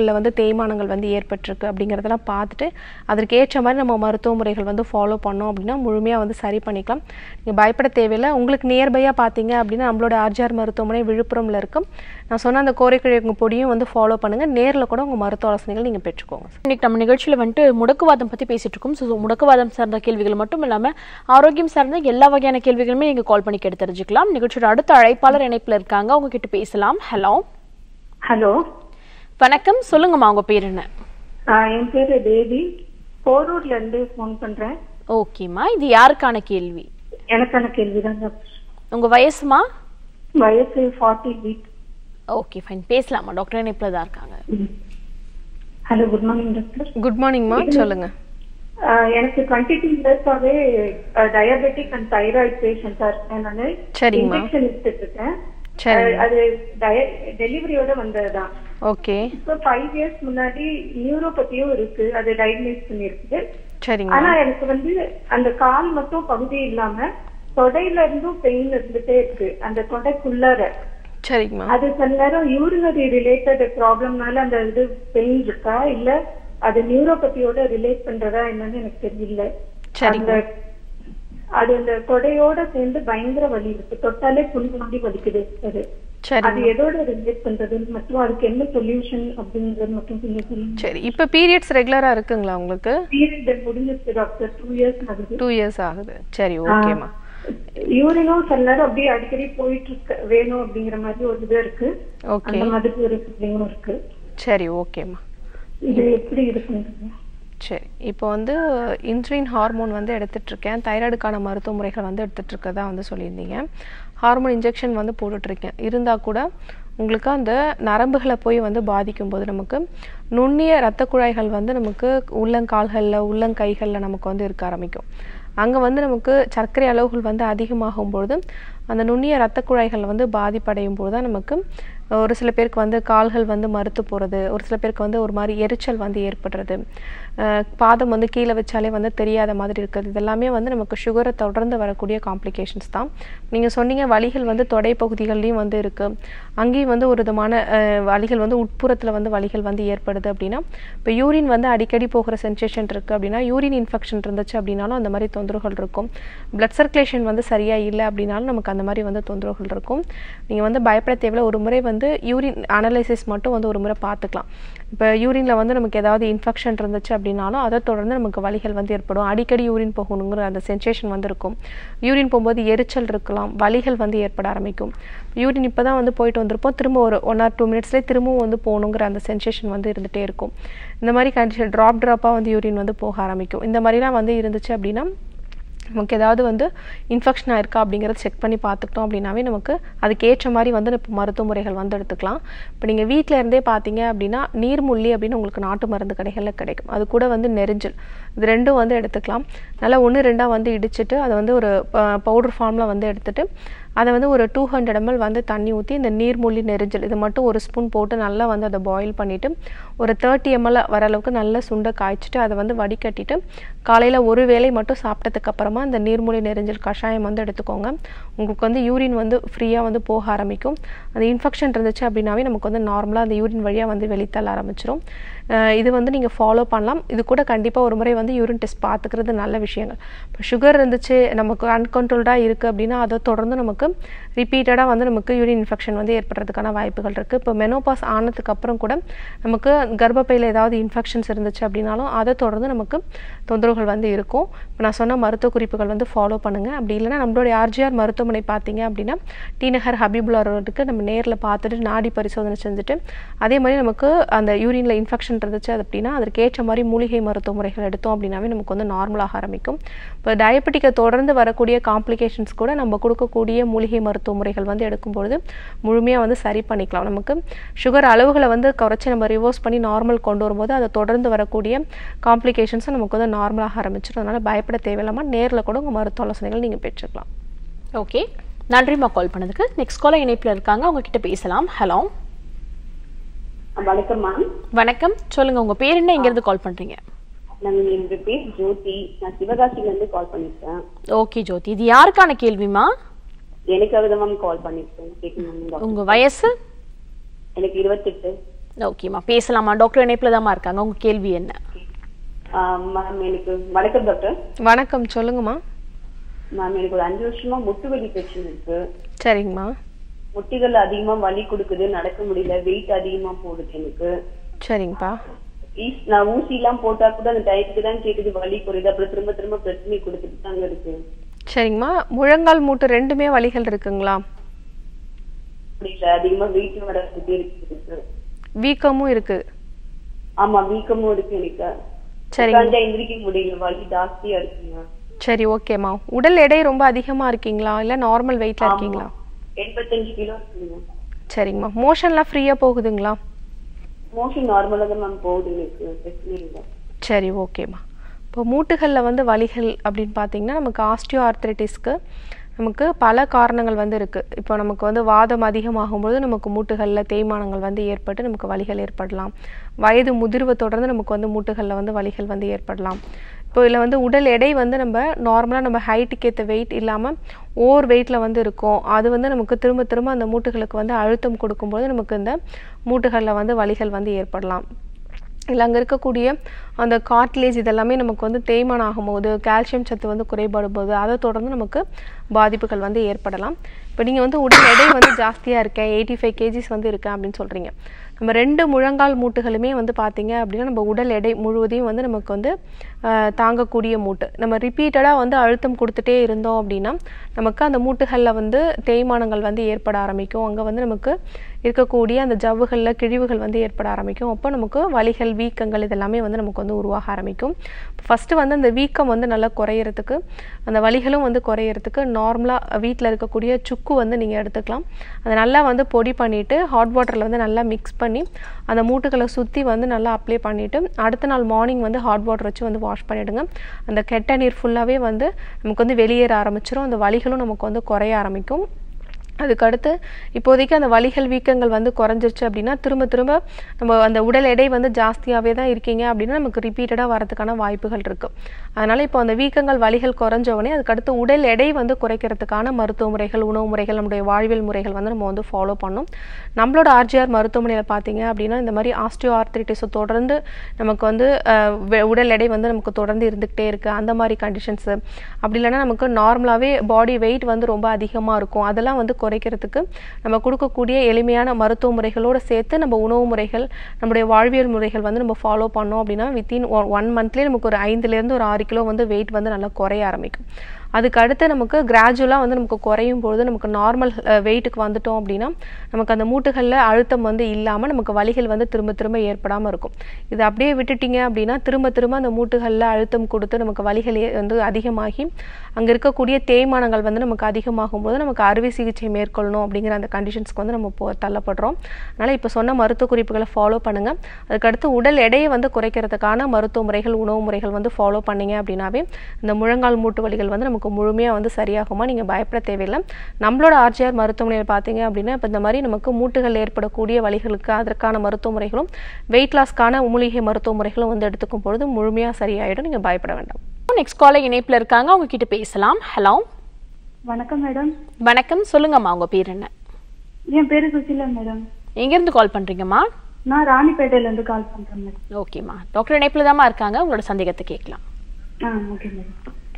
தேய்மானங்கள் வந்து ஏற்பட்டிருக்கு அப்படிங்கிறதெல்லாம் பார்த்துட்டு அதற்கு ஏற்ற மாதிரி நம்ம மருத்துவ முறைகள் வந்து ஃபாலோ பண்ணோம் அப்படின்னா முழுமையாக வந்து சரி பண்ணிக்கலாம் நீங்கள் பயப்பட தேவையில்லை உங்களுக்கு நியர்பையாக பார்த்தீங்க அப்படின்னா நம்மளோட ஆர்ஜிஆர் மருத்துவமனை விழுப்புரம்ல இருக்கும் நான் சொன்ன அந்த கோரைக்கிழங்கு பொடியும் வந்து ஃபாலோ பண்ணுங்கள் நேரில் கூட உங்கள் மருத்துவ ஆலோசனைகள் நீங்கள் பெற்றுக்கோங்க இன்னைக்கு நம்ம நிகழ்ச்சியில வந்துட்டு முடக்குவாதம் பத்தி பேசிட்டு இருக்கோம் ஸோ முடக்குவாதம் சார்ந்த கேள்விகள் மட்டும் இல்லாம ஆரோக்கியம் சார்ந்த எல்லா வகையான கேள்விகளுமே நீங்க கால் பண்ணி கேட்டு தெரிஞ்சுக்கலாம் நிகழ்ச்சியோட அடுத்த அழைப்பாளர் இணைப்புல இருக்காங்க அவங்க கிட்ட பேசலாம் ஹலோ ஹலோ வணக்கம் சொல்லுங்கம்மா உங்க பேர் என்ன என் பேரு தேவி போரூர்ல இருந்து ஃபோன் பண்றேன் ஓகேம்மா இது யாருக்கான கேள்வி எனக்கான கேள்விதாங்க உங்க வயசுமா வயசு ஃபார்ட்டி வீக் ஓகே ஃபைன் பேசலாமா டாக்டர் இணைப்புல தான் இருக்காங்க hello good morning doctor good மார்னிங்மா சொல்லுங்கள் எனக்கு டுவெண்ட்டி டூ இயர்ஸாவே டயபெட்டிக் அண்ட் தைராய்டு பேஷண்டா இருக்கேன் நான் சரிங்கம்மா. இன்ஜெக்ஷன் எடுத்துட்டு இருக்கேன் சரி அஹ், அது டெலிவரியோட வந்ததுதான் ஓகே இப்போ ஃபைவ் இயர்ஸ் முன்னாடி நியூரோபதியும் இருக்கு அது டயக்னைஸ் பண்ணிருக்கு சரிங்கம்மா ஆனா எனக்கு வந்து அந்த கால் மட்டும் பகுதி இல்லாம தொடையில இருந்தும் பெயின் இருந்துட்டே இருக்கு அந்த தொடைக்குள்ளார சரிங்கம்மா அது சில நேரம் யூரினரி ரிலேட்டட் ப்ராப்ளம்னால அந்த இது பெயின் இருக்கா இல்ல அது நியூரோபதியோட ரிலேட் பண்றதா என்னன்னு எனக்கு தெரியல சரிங்க. அந்த அது அந்த தொடையோட சேர்ந்து பயங்கர வலி இருக்கு தொட்டாலே புல் மாதிரி வலிக்குது அது அது சரிங்க எதோட ரிலேட் பண்றதுன்னு மட்டும் அதுக்கு என்ன சொல்யூஷன் அப்படிங்கறது மட்டும் கொஞ்சம் சொல்லுங்க சரி இப்போ பீரியட்ஸ் ரெகுலராக இருக்குங்களா உங்களுக்கு பீரியட் முடிஞ்சிருச்சு டாக்டர் டூ இயர்ஸ் ஆகுது டூ இயர்ஸ் ஆகுது சரி ஓகேம்மா யூரினும் சில நேரம் அப்படியே அடிக்கடி போயிட்டு இருக்கு வேணும் அப்படிங்கிற மாதிரி ஒரு இது இருக்கு ஓகே அந்த மாதிரி ஒரு ஃபீலிங்கும் இருக்கு சரி ஓகேம்மா இது எப்படி இருக்குங்க சரி இப்போ வந்து இன்சுலின் ஹார்மோன் வந்து எடுத்துட்டு இருக்கேன் தைராய்டுக்கான மருத்துவ முறைகள் வந்து எடுத்துட்டு இருக்கதா வந்து சொல்லியிருந்தீங்க ஹார்மோன் இன்ஜெக்ஷன் வந்து போட்டுட்ருக்கேன் இருந்தால் கூட உங்களுக்கு அந்த நரம்புகளை போய் வந்து பாதிக்கும் போது நமக்கு நுண்ணிய இரத்த குழாய்கள் வந்து நமக்கு உள்ளங்கால்களில் உள்ளங்கைகளில் நமக்கு வந்து இருக்க ஆரம்பிக்கும் அங்கே வந்து நமக்கு சர்க்கரை அளவுகள் வந்து அதிகமாகும் பொழுது அந்த நுண்ணிய இரத்த குழாய்கள் வந்து பாதிப்படையும் போது தான் நமக்கு ஒரு சில பேருக்கு வந்து கால்கள் வந்து மறுத்து போகிறது ஒரு சில பேருக்கு வந்து ஒரு மாதிரி எரிச்சல் வந்து ஏற்படுறது அஹ் பாதம் வந்து கீழே வச்சாலே வந்து தெரியாத மாதிரி இருக்கிறது இதெல்லாமே வந்து நமக்கு சுகரை தொடர்ந்து வரக்கூடிய காம்ப்ளிகேஷன்ஸ் தான் நீங்கள் சொன்னீங்க வலிகள் வந்து தொடை பகுதிகள்லையும் வந்து இருக்குது அங்கேயும் வந்து ஒரு விதமான அஹ், வலிகள் வந்து உட்புறத்தில் வந்து வலிகள் வந்து ஏற்படுது அப்படின்னா இப்போ யூரின் வந்து அடிக்கடி போகிற சென்சேஷன் இருக்குது அப்படின்னா யூரின் இன்ஃபெக்ஷன் இருந்துச்சு அப்படின்னாலும் அந்த மாதிரி தொந்தரவுகள் இருக்கும் பிளட் சர்க்குலேஷன் வந்து சரியாக இல்லை அப்படின்னாலும் நமக்கு அந்த மாதிரி வந்து தொந்தரவுகள் இருக்கும் நீங்கள் வந்து பயப்பட தேவையில்ல ஒரு முறை வந்து யூரின் அனலைசிஸ் மட்டும் வந்து ஒரு முறை பார்த்துக்கலாம் இப்போ யூரினில் வந்து நமக்கு ஏதாவது இன்ஃபெக்ஷன் இருந்துச்சு அப்படின்னாலும் அதை தொடர்ந்து நமக்கு வலிகள் வந்து ஏற்படும் அடிக்கடி யூரின் போகணுங்கிற அந்த சென்சேஷன் வந்து இருக்கும் யூரின் போகும்போது எரிச்சல் இருக்கலாம் வலிகள் வந்து ஏற்பட ஆரம்பிக்கும் யூரின் இப்போ தான் வந்து போயிட்டு வந்திருப்போம் திரும்ப ஒரு ஒன் ஆர் டூ மினிட்ஸ்லேயே திரும்பவும் வந்து போகணுங்கிற அந்த சென்சேஷன் வந்து இருந்துகிட்டே இருக்கும் இந்த மாதிரி கண்டிஷன் ட்ராப் ட்ராப்பாக வந்து யூரின் வந்து போக ஆரம்பிக்கும் இந்த மாதிரிலாம் வந்து இருந்துச்சு அப்படின்னா நமக்கு ஏதாவது வந்து இன்ஃபெக்ஷன் ஆயிருக்கா அப்படிங்கிறத செக் பண்ணி பார்த்துக்கிட்டோம் அப்படின்னாவே நமக்கு அதுக்கு ஏற்ற மாதிரி வந்து இப்போ மருத்துவ முறைகள் வந்து எடுத்துக்கலாம் இப்போ நீங்கள் வீட்டில் இருந்தே பார்த்தீங்க அப்படின்னா நீர்முள்ளி அப்படின்னு உங்களுக்கு நாட்டு மருந்து கடைகளில் கிடைக்கும் அது கூட வந்து நெரிஞ்சல் இது ரெண்டும் வந்து எடுத்துக்கலாம் நல்லா ஒன்று ரெண்டாக வந்து இடிச்சிட்டு அதை வந்து ஒரு பவுடர் ஃபார்மில் வந்து எடுத்துட்டு அதை வந்து ஒரு டூ ஹண்ட்ரட் எம்எல் வந்து தண்ணி ஊற்றி இந்த நீர்மூழ்கி நெரிஞ்சல் இது மட்டும் ஒரு ஸ்பூன் போட்டு நல்லா வந்து அதை பாயில் பண்ணிவிட்டு ஒரு தேர்ட்டி எம்எல் வர அளவுக்கு நல்லா சுண்டை காய்ச்சிட்டு அதை வந்து வடிகட்டிட்டு காலையில் ஒரு வேளை மட்டும் சாப்பிட்டதுக்கு அப்புறமா அந்த நீர்மூழ்கி நெரிஞ்சல் கஷாயம் வந்து எடுத்துக்கோங்க உங்களுக்கு வந்து யூரின் வந்து ஃப்ரீயாக வந்து போக ஆரம்பிக்கும் அந்த இன்ஃபெக்ஷன் இருந்துச்சு அப்படின்னாவே நமக்கு வந்து நார்மலாக அந்த யூரின் வழியாக வந்து வெளித்தள்ள ஆரம்பிச்சிரும் அஹ் இது வந்து நீங்கள் ஃபாலோ பண்ணலாம் இது கூட கண்டிப்பாக ஒரு முறை வந்து யூரின் டெஸ்ட் பார்த்துக்கிறது நல்ல விஷயங்கள் இப்போ சுகர் இருந்துச்சு நமக்கு அன்கண்ட்ரோல்டாக இருக்குது அப்படின்னா அதை தொடர்ந்து நமக்கு ரிப்பீட்டடாக வந்து நமக்கு யூரின் இன்ஃபெக்ஷன் வந்து ஏற்படுறதுக்கான வாய்ப்புகள் இருக்குது இப்போ மெனோபாஸ் ஆனதுக்கு அப்புறம் கூட நமக்கு கர்ப்பப்பையில் ஏதாவது இன்ஃபெக்ஷன்ஸ் இருந்துச்சு அப்படின்னாலும் அதை தொடர்ந்து நமக்கு தொந்தரவுகள் வந்து இருக்கும் இப்போ நான் சொன்ன மருத்துவ குறிப்புகள் வந்து ஃபாலோ பண்ணுங்கள் அப்படி இல்லைன்னா நம்மளுடைய ஆர்ஜிஆர் மருத்துவமனை பார்த்தீங்க அப்படின்னா டி நகர் ஹபீபுல்லா ரோடுக்கு நம்ம நேரில் பார்த்துட்டு நாடி பரிசோதனை செஞ்சுட்டு அதே மாதிரி நமக்கு அந்த யூரினில் இன்ஃபெக்ஷன் இருந்துச்சு அது அப்படின்னா அதற்கு ஏற்ற மாதிரி மூலிகை மருத்துவ முறைகள் எடுத்தோம் அப்படின்னாவே நமக்கு வந்து நார்மலாக ஆரம்பிக்கும் இப்போ டயபெட்டிக்கை தொடர்ந்து வரக்கூடிய காம்ப்ளிகேஷன்ஸ் கூட நம்ம கொடுக்கக்கூடிய மூலிகை மருத்துவ முறைகள் வந்து எடுக்கும்பொழுது முழுமையாக வந்து சரி பண்ணிக்கலாம் நமக்கு சுகர் அளவுகளை வந்து குறைச்சி நம்ம ரிவர்ஸ் பண்ணி நார்மல் கொண்டு வரும்போது அதை தொடர்ந்து வரக்கூடிய காம்ப்ளிகேஷன்ஸும் நமக்கு வந்து நார்மலாக ஆரம்பிச்சிடும் அதனால் பயப்பட தேவையில்லாமல் நேரில் கூட உங்கள் மருத்துவ ஆலோசனைகள் நீங்கள் பெற்றுக்கலாம் ஓகே நன்றிம்மா கால் பண்ணதுக்கு நெக்ஸ்ட் காலர் இணைப்புல இருக்காங்க அவங்க கிட்ட பேசலாம் ஹலோ வணக்கம் மேம் வணக்கம் சொல்லுங்க உங்க பேர் என்ன இங்க இருந்து கால் பண்றீங்க நாங்க என்னோட பேர் ஜோதி நான் சிவகாசில இருந்து கால் பண்ணிருக்கேன் ஓகே ஜோதி இது யாருக்கான கேள்விமா எனக்காக தான் மேம் கால் பண்ணிருக்கேன் கேட்கணும் மேம் உங்க வயசு எனக்கு இருபத்தெட்டு ஓகேம்மா பேசலாமா டாக்டர் இணைப்புல தாம்மா இருக்காங்க உங்க கேள்வி என்ன மேம் எனக்கு வணக்கம் டாக்டர் வணக்கம் சொல்லுங்கம்மா மேம் எனக்கு ஒரு அஞ்சு வருஷமா முட்டு வலி பிரச்சனை இருக்கு சரிங்கம்மா முட்டிகள் அதிகமா வலி கொடுக்குது நடக்க முடியல வெயிட் அதிகமா போடுது எனக்கு சரிங்கப்பா ஈஸ்- நான் ஊசி எல்லாம் போட்டா கூட அந்த டயத்துக்கு தான் கேக்குது வலி குறையுது அப்புறம் திரும்ப திரும்ப பிரச்சனை கொடுத்துட்டு தாங்க இருக்கு சரிங்கம்மா முழங்கால் மூட்டு ரெண்டுமே வலிகள் இருக்குங்களா முடியல அதிகமா வெயிட் வர்றதுக்கு இருக்கு வீக்கமும் இருக்கு ஆமா வீக்கமும் இருக்கு எனக்கு சரிங்க. உட்கார்ந்தா எந்திரிக்க முடியல வலி ஜாஸ்தியா இருக்குங்க சரி ஓகேம்மா உடல் எடை ரொம்ப அதிகமா இருக்கீங்களா இல்ல நார்மல் வெயிட்ல இருக்கீங்களா எண்பத்தஞ்சு கிலோ இருக்குங்க சரிங்கம்மா மோஷன்லாம் ஃப்ரீயா போகுதுங்களா மோஷன் நார்மலா தான் மேம் போகுது எனக்கு பிரச்சனை இல்லை சரி ஓகேம்மா இப்போ மூட்டுகளில் வந்து வலிகள் அப்படின்னு பார்த்தீங்கன்னா நமக்கு ஆஸ்டியோ ஆர்த்ரைட்டிஸ்க்கு நமக்கு பல காரணங்கள் வந்து இருக்குது இப்போ நமக்கு வந்து வாதம் அதிகமாகும்போது நமக்கு மூட்டுகளில் தேய்மானங்கள் வந்து ஏற்பட்டு நமக்கு வலிகள் ஏற்படலாம் வயது முதிர்வை தொடர்ந்து நமக்கு வந்து மூட்டுகளில் வந்து வலிகள் வந்து ஏற்படலாம் இப்போ இதில் வந்து உடல் எடை வந்து நம்ம நார்மலாக நம்ம ஹைட்டுக்கு ஏற்ற வெயிட் இல்லாமல் ஓவர் வெயிட்டில் வந்து இருக்கும் அது வந்து நமக்கு திரும்ப திரும்ப அந்த மூட்டுகளுக்கு வந்து அழுத்தம் கொடுக்கும்போது நமக்கு இந்த மூட்டுகளில் வந்து வலிகள் வந்து ஏற்படலாம் இல்லை அங்கே இருக்கக்கூடிய அந்த கார்ட்லேஜ் இதெல்லாமே நமக்கு வந்து தேய்மானம் ஆகும்போது கால்சியம் சத்து வந்து குறைபாடும் போது அதை தொடர்ந்து நமக்கு பாதிப்புகள் வந்து ஏற்படலாம் இப்போ நீங்கள் வந்து உடல் எடை வந்து ஜாஸ்தியாக இருக்கேன் எயிட்டி ஃபைவ் கேஜிஸ் வந்து இருக்கேன் அப்படின்னு சொல்கிறீங்க நம்ம ரெண்டு முழங்கால் மூட்டுகளுமே வந்து பார்த்தீங்க அப்படின்னா நம்ம உடல் எடை முழுவதையும் வந்து நமக்கு வந்து ஆஹ், தாங்கக்கூடிய மூட்டு நம்ம ரிப்பீட்டடாக வந்து அழுத்தம் கொடுத்துட்டே இருந்தோம் அப்படின்னா நமக்கு அந்த மூட்டுகளில் வந்து தேய்மானங்கள் வந்து ஏற்பட ஆரம்பிக்கும் அங்கே வந்து நமக்கு இருக்கக்கூடிய அந்த ஜவ்வுகளில் கிழிவுகள் வந்து ஏற்பட ஆரம்பிக்கும் அப்போ நமக்கு வலிகள் வீக்கங்கள் இதெல்லாமே வந்து நமக்கு வந்து உருவாக ஆரம்பிக்கும் ஃபஸ்ட்டு வந்து அந்த வீக்கம் வந்து நல்லா குறையிறதுக்கு அந்த வலிகளும் வந்து குறையிறதுக்கு நார்மலாக வீட்டில் இருக்கக்கூடிய சுக்கு வந்து நீங்கள் எடுத்துக்கலாம் அதை நல்லா வந்து பொடி பண்ணிவிட்டு ஹாட் வாட்டரில் வந்து நல்லா மிக்ஸ் பண்ணி அந்த மூட்டுகளை சுற்றி வந்து நல்லா அப்ளை பண்ணிவிட்டு அடுத்த நாள் மார்னிங் வந்து ஹாட் வாட்டர் வச்சு வந்து வாஷ் பண்ணிவிடுங்க அந்த கெட்ட நீர் ஃபுல்லாகவே வந்து நமக்கு வந்து வெளியேற ஆரம்பிச்சிரும் அந்த வலிகளும் நமக்கு வந்து குறைய ஆரம்பிக்கும் அதுக்கடுத்து இப்போதைக்கு அந்த வலிகள் வீக்கங்கள் வந்து குறைஞ்சிருச்சு அப்படின்னா திரும்ப திரும்ப நம்ம அந்த உடல் எடை வந்து ஜாஸ்தியாகவே தான் இருக்கீங்க அப்படின்னா நமக்கு ரிப்பீட்டடாக வரதுக்கான வாய்ப்புகள் இருக்குது அதனால் இப்போ அந்த வீக்கங்கள் வலிகள் குறைஞ்ச உடனே அதுக்கடுத்து உடல் எடை வந்து குறைக்கிறதுக்கான மருத்துவ முறைகள் உணவு முறைகள் நம்முடைய வாழ்வியல் முறைகள் வந்து நம்ம வந்து ஃபாலோ பண்ணணும் நம்மளோட ஆர்ஜிஆர் மருத்துவமனையில் பார்த்தீங்க அப்படின்னா இந்த மாதிரி ஆஸ்டியோ ஆர்த்ரைட்டிஸை தொடர்ந்து நமக்கு வந்து அஹ், வெ- உடல் எடை வந்து நமக்கு தொடர்ந்து இருந்துக்கிட்டே இருக்குது அந்த மாதிரி கண்டிஷன்ஸு அப்படி இல்லைன்னா நமக்கு நார்மலாகவே பாடி வெயிட் வந்து ரொம்ப அதிகமாக இருக்கும் அதெல்லாம் வந்து குறைக்கிறதுக்கு நம்ம கொடுக்கக்கூடிய எளிமையான மருத்துவ முறைகளோடு சேர்த்து நம்ம உணவு முறைகள் நம்முடைய வாழ்வியல் முறைகள் வந்து நம்ம ஃபாலோ பண்ணோம் அப்படின்னா வித்தின் ஒன் மந்த்லேயே நமக்கு ஒரு ஐந்துலேருந்து ஒரு ஆறு கிலோ வந்து வெயிட் வந்து நல்லா குறைய ஆரம்பிக்கும் அதுக்கு அடுத்து நமக்கு கிராஜுவலாக வந்து நமக்கு குறையும் பொழுது நமக்கு நார்மல் வெயிட்டுக்கு வந்துட்டோம் அப்படின்னா நமக்கு அந்த மூட்டுகளில் அழுத்தம் வந்து இல்லாமல் நமக்கு வலிகள் வந்து திரும்ப திரும்ப ஏற்படாமல் இருக்கும் இது அப்படியே விட்டுட்டீங்க அப்படின்னா திரும்ப திரும்ப அந்த மூட்டுகளில் அழுத்தம் கொடுத்து நமக்கு வலிகள் ஏ- வந்து அதிகமாகி அங்கே இருக்கக்கூடிய தேய்மானங்கள் வந்து நமக்கு அதிகமாகும் போது நமக்கு அறுவை சிகிச்சை மேற்கொள்ளணும் அப்படிங்கிற அந்த கண்டிஷன்ஸ்க்கு வந்து நம்ம போ தள்ளப்படுறோம் அதனால் இப்போ சொன்ன மருத்துவ குறிப்புகளை ஃபாலோ பண்ணுங்கள் அதுக்கடுத்து உடல் எடையை வந்து குறைக்கிறதுக்கான மருத்துவ முறைகள் உணவு முறைகள் வந்து ஃபாலோ பண்ணீங்க அப்படின்னாவே இந்த முழங்கால் மூட்டு வலிகள் வந்து நமக்கு முழுமையாக வந்து சரியாகுமா நீங்கள் பயப்பட தேவையில்லை நம்மளோட ஆர்ஜிஆர் மருத்துவமனையில் பார்த்தீங்க அப்படின்னா இப்போ இந்த மாதிரி நமக்கு மூட்டுகள் ஏற்படக்கூடிய வலிகளுக்கு அதற்கான மருத்துவ முறைகளும் வெயிட் லாஸ்க்கான மூலிகை மருத்துவ முறைகளும் வந்து எடுத்துக்கும் பொழுது முழுமையாக சரியாயிடும் நீங்கள் பயப்பட வேண்டாம் நெக்ஸ்ட் காலர் இணைப்புல இருக்காங்க அவங்க கிட்ட பேசலாம் ஹலோ வணக்கம் மேடம் வணக்கம் சொல்லுங்கம்மா உங்க பேர் என்ன என் பேரு சுசிலா மேடம் எங்க இருந்து கால் பண்றீங்கம்மா நான் ராணிப்பேட்டையில இருந்து கால் பண்றேன் மேடம் ஓகேம்மா டாக்டர் இணைப்புல தாம்மா இருக்காங்க உங்களோட சந்தேகத்தை கேட்கலாம் ஆ ஓகே மேடம்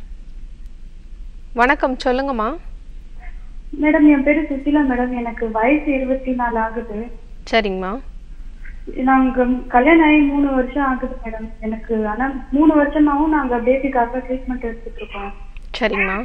வணக்கம் சொல்லுங்கம்மா மேடம் என் பேரு சுசிலா மேடம் எனக்கு வயசு இருபத்தி நாலு ஆகுது சரிங்கம்மா நாங்க கல்யாணம் ஆகி மூணு வருஷம் ஆகுது மேடம் எனக்கு ஆனா மூணு வருஷமாவும் நாங்க பேபிக்காக ட்ரீட்மெண்ட் எடுத்துட்டு இருக்கோம் சரிங்கம்மா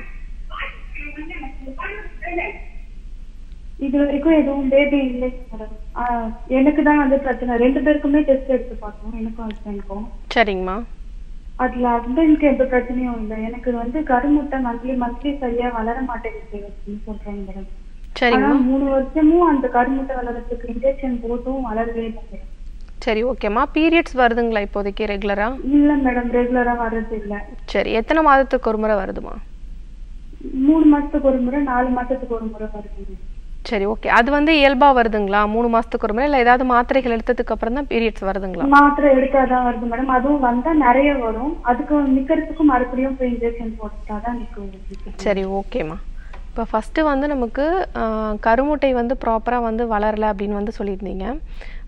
இது வரைக்கும் எதுவும் பேபி இல்லை மேடம் எனக்கு தான் வந்து பிரச்சனை ரெண்டு பேருக்குமே டெஸ்ட் எடுத்து பார்த்தோம் எனக்கும் ஹஸ்பண்டுக்கும் சரிங்கம்மா அதுல ஹஸ்பண்டுக்கு எந்த பிரச்சனையும் இல்லை எனக்கு வந்து கருமுட்டை மந்த்லி மந்த்லி சரியா வளர மாட்டேங்குது அப்படின்னு சொல்றாங்க மேடம் ஆனா சரிங்கம்மா மூணு வருஷமும் அந்த கருமுட்டை வளர்றதுக்கு இன்ஜெக்ஷன் போட்டும் வளரவே இல்லை madam. சரி ஓகேம்மா பீரியட்ஸ் வருதுங்களா இப்போதைக்கு ரெகுலராக இல்ல மேடம் ரெகுலரா வர்றது இல்ல சரி எத்தனை மாதத்துக்கு ஒரு முறை வருதுமா மூணு மாசத்துக்கு ஒரு முறை நாலு மாசத்துக்கு ஒரு முறை வருது சரி ஓகே அது வந்து இயல்பாக வருதுங்களா மூணு மாதத்துக்கு ஒரு முறை இல்லை ஏதாவது மாத்திரைகள் எடுத்ததுக்கு அப்புறம் தான் பீரியட்ஸ் வருதுங்களா மாத்திரை எடுத்தாதான் வருது மேடம் அதுவும் வந்தா நிறைய வரும் அதுக்கு நிக்கிறதுக்கு மறுபடியும் போய் இன்ஜெக்ஷன் போட்டுட்டாதான் நிக்கும் சரி ஓகேம்மா இப்போ ஃபஸ்ட்டு வந்து நமக்கு ஆஹ், கருமுட்டை வந்து ப்ராப்பராக வந்து வளரல அப்படின்னு வந்து சொல்லியிருந்தீங்க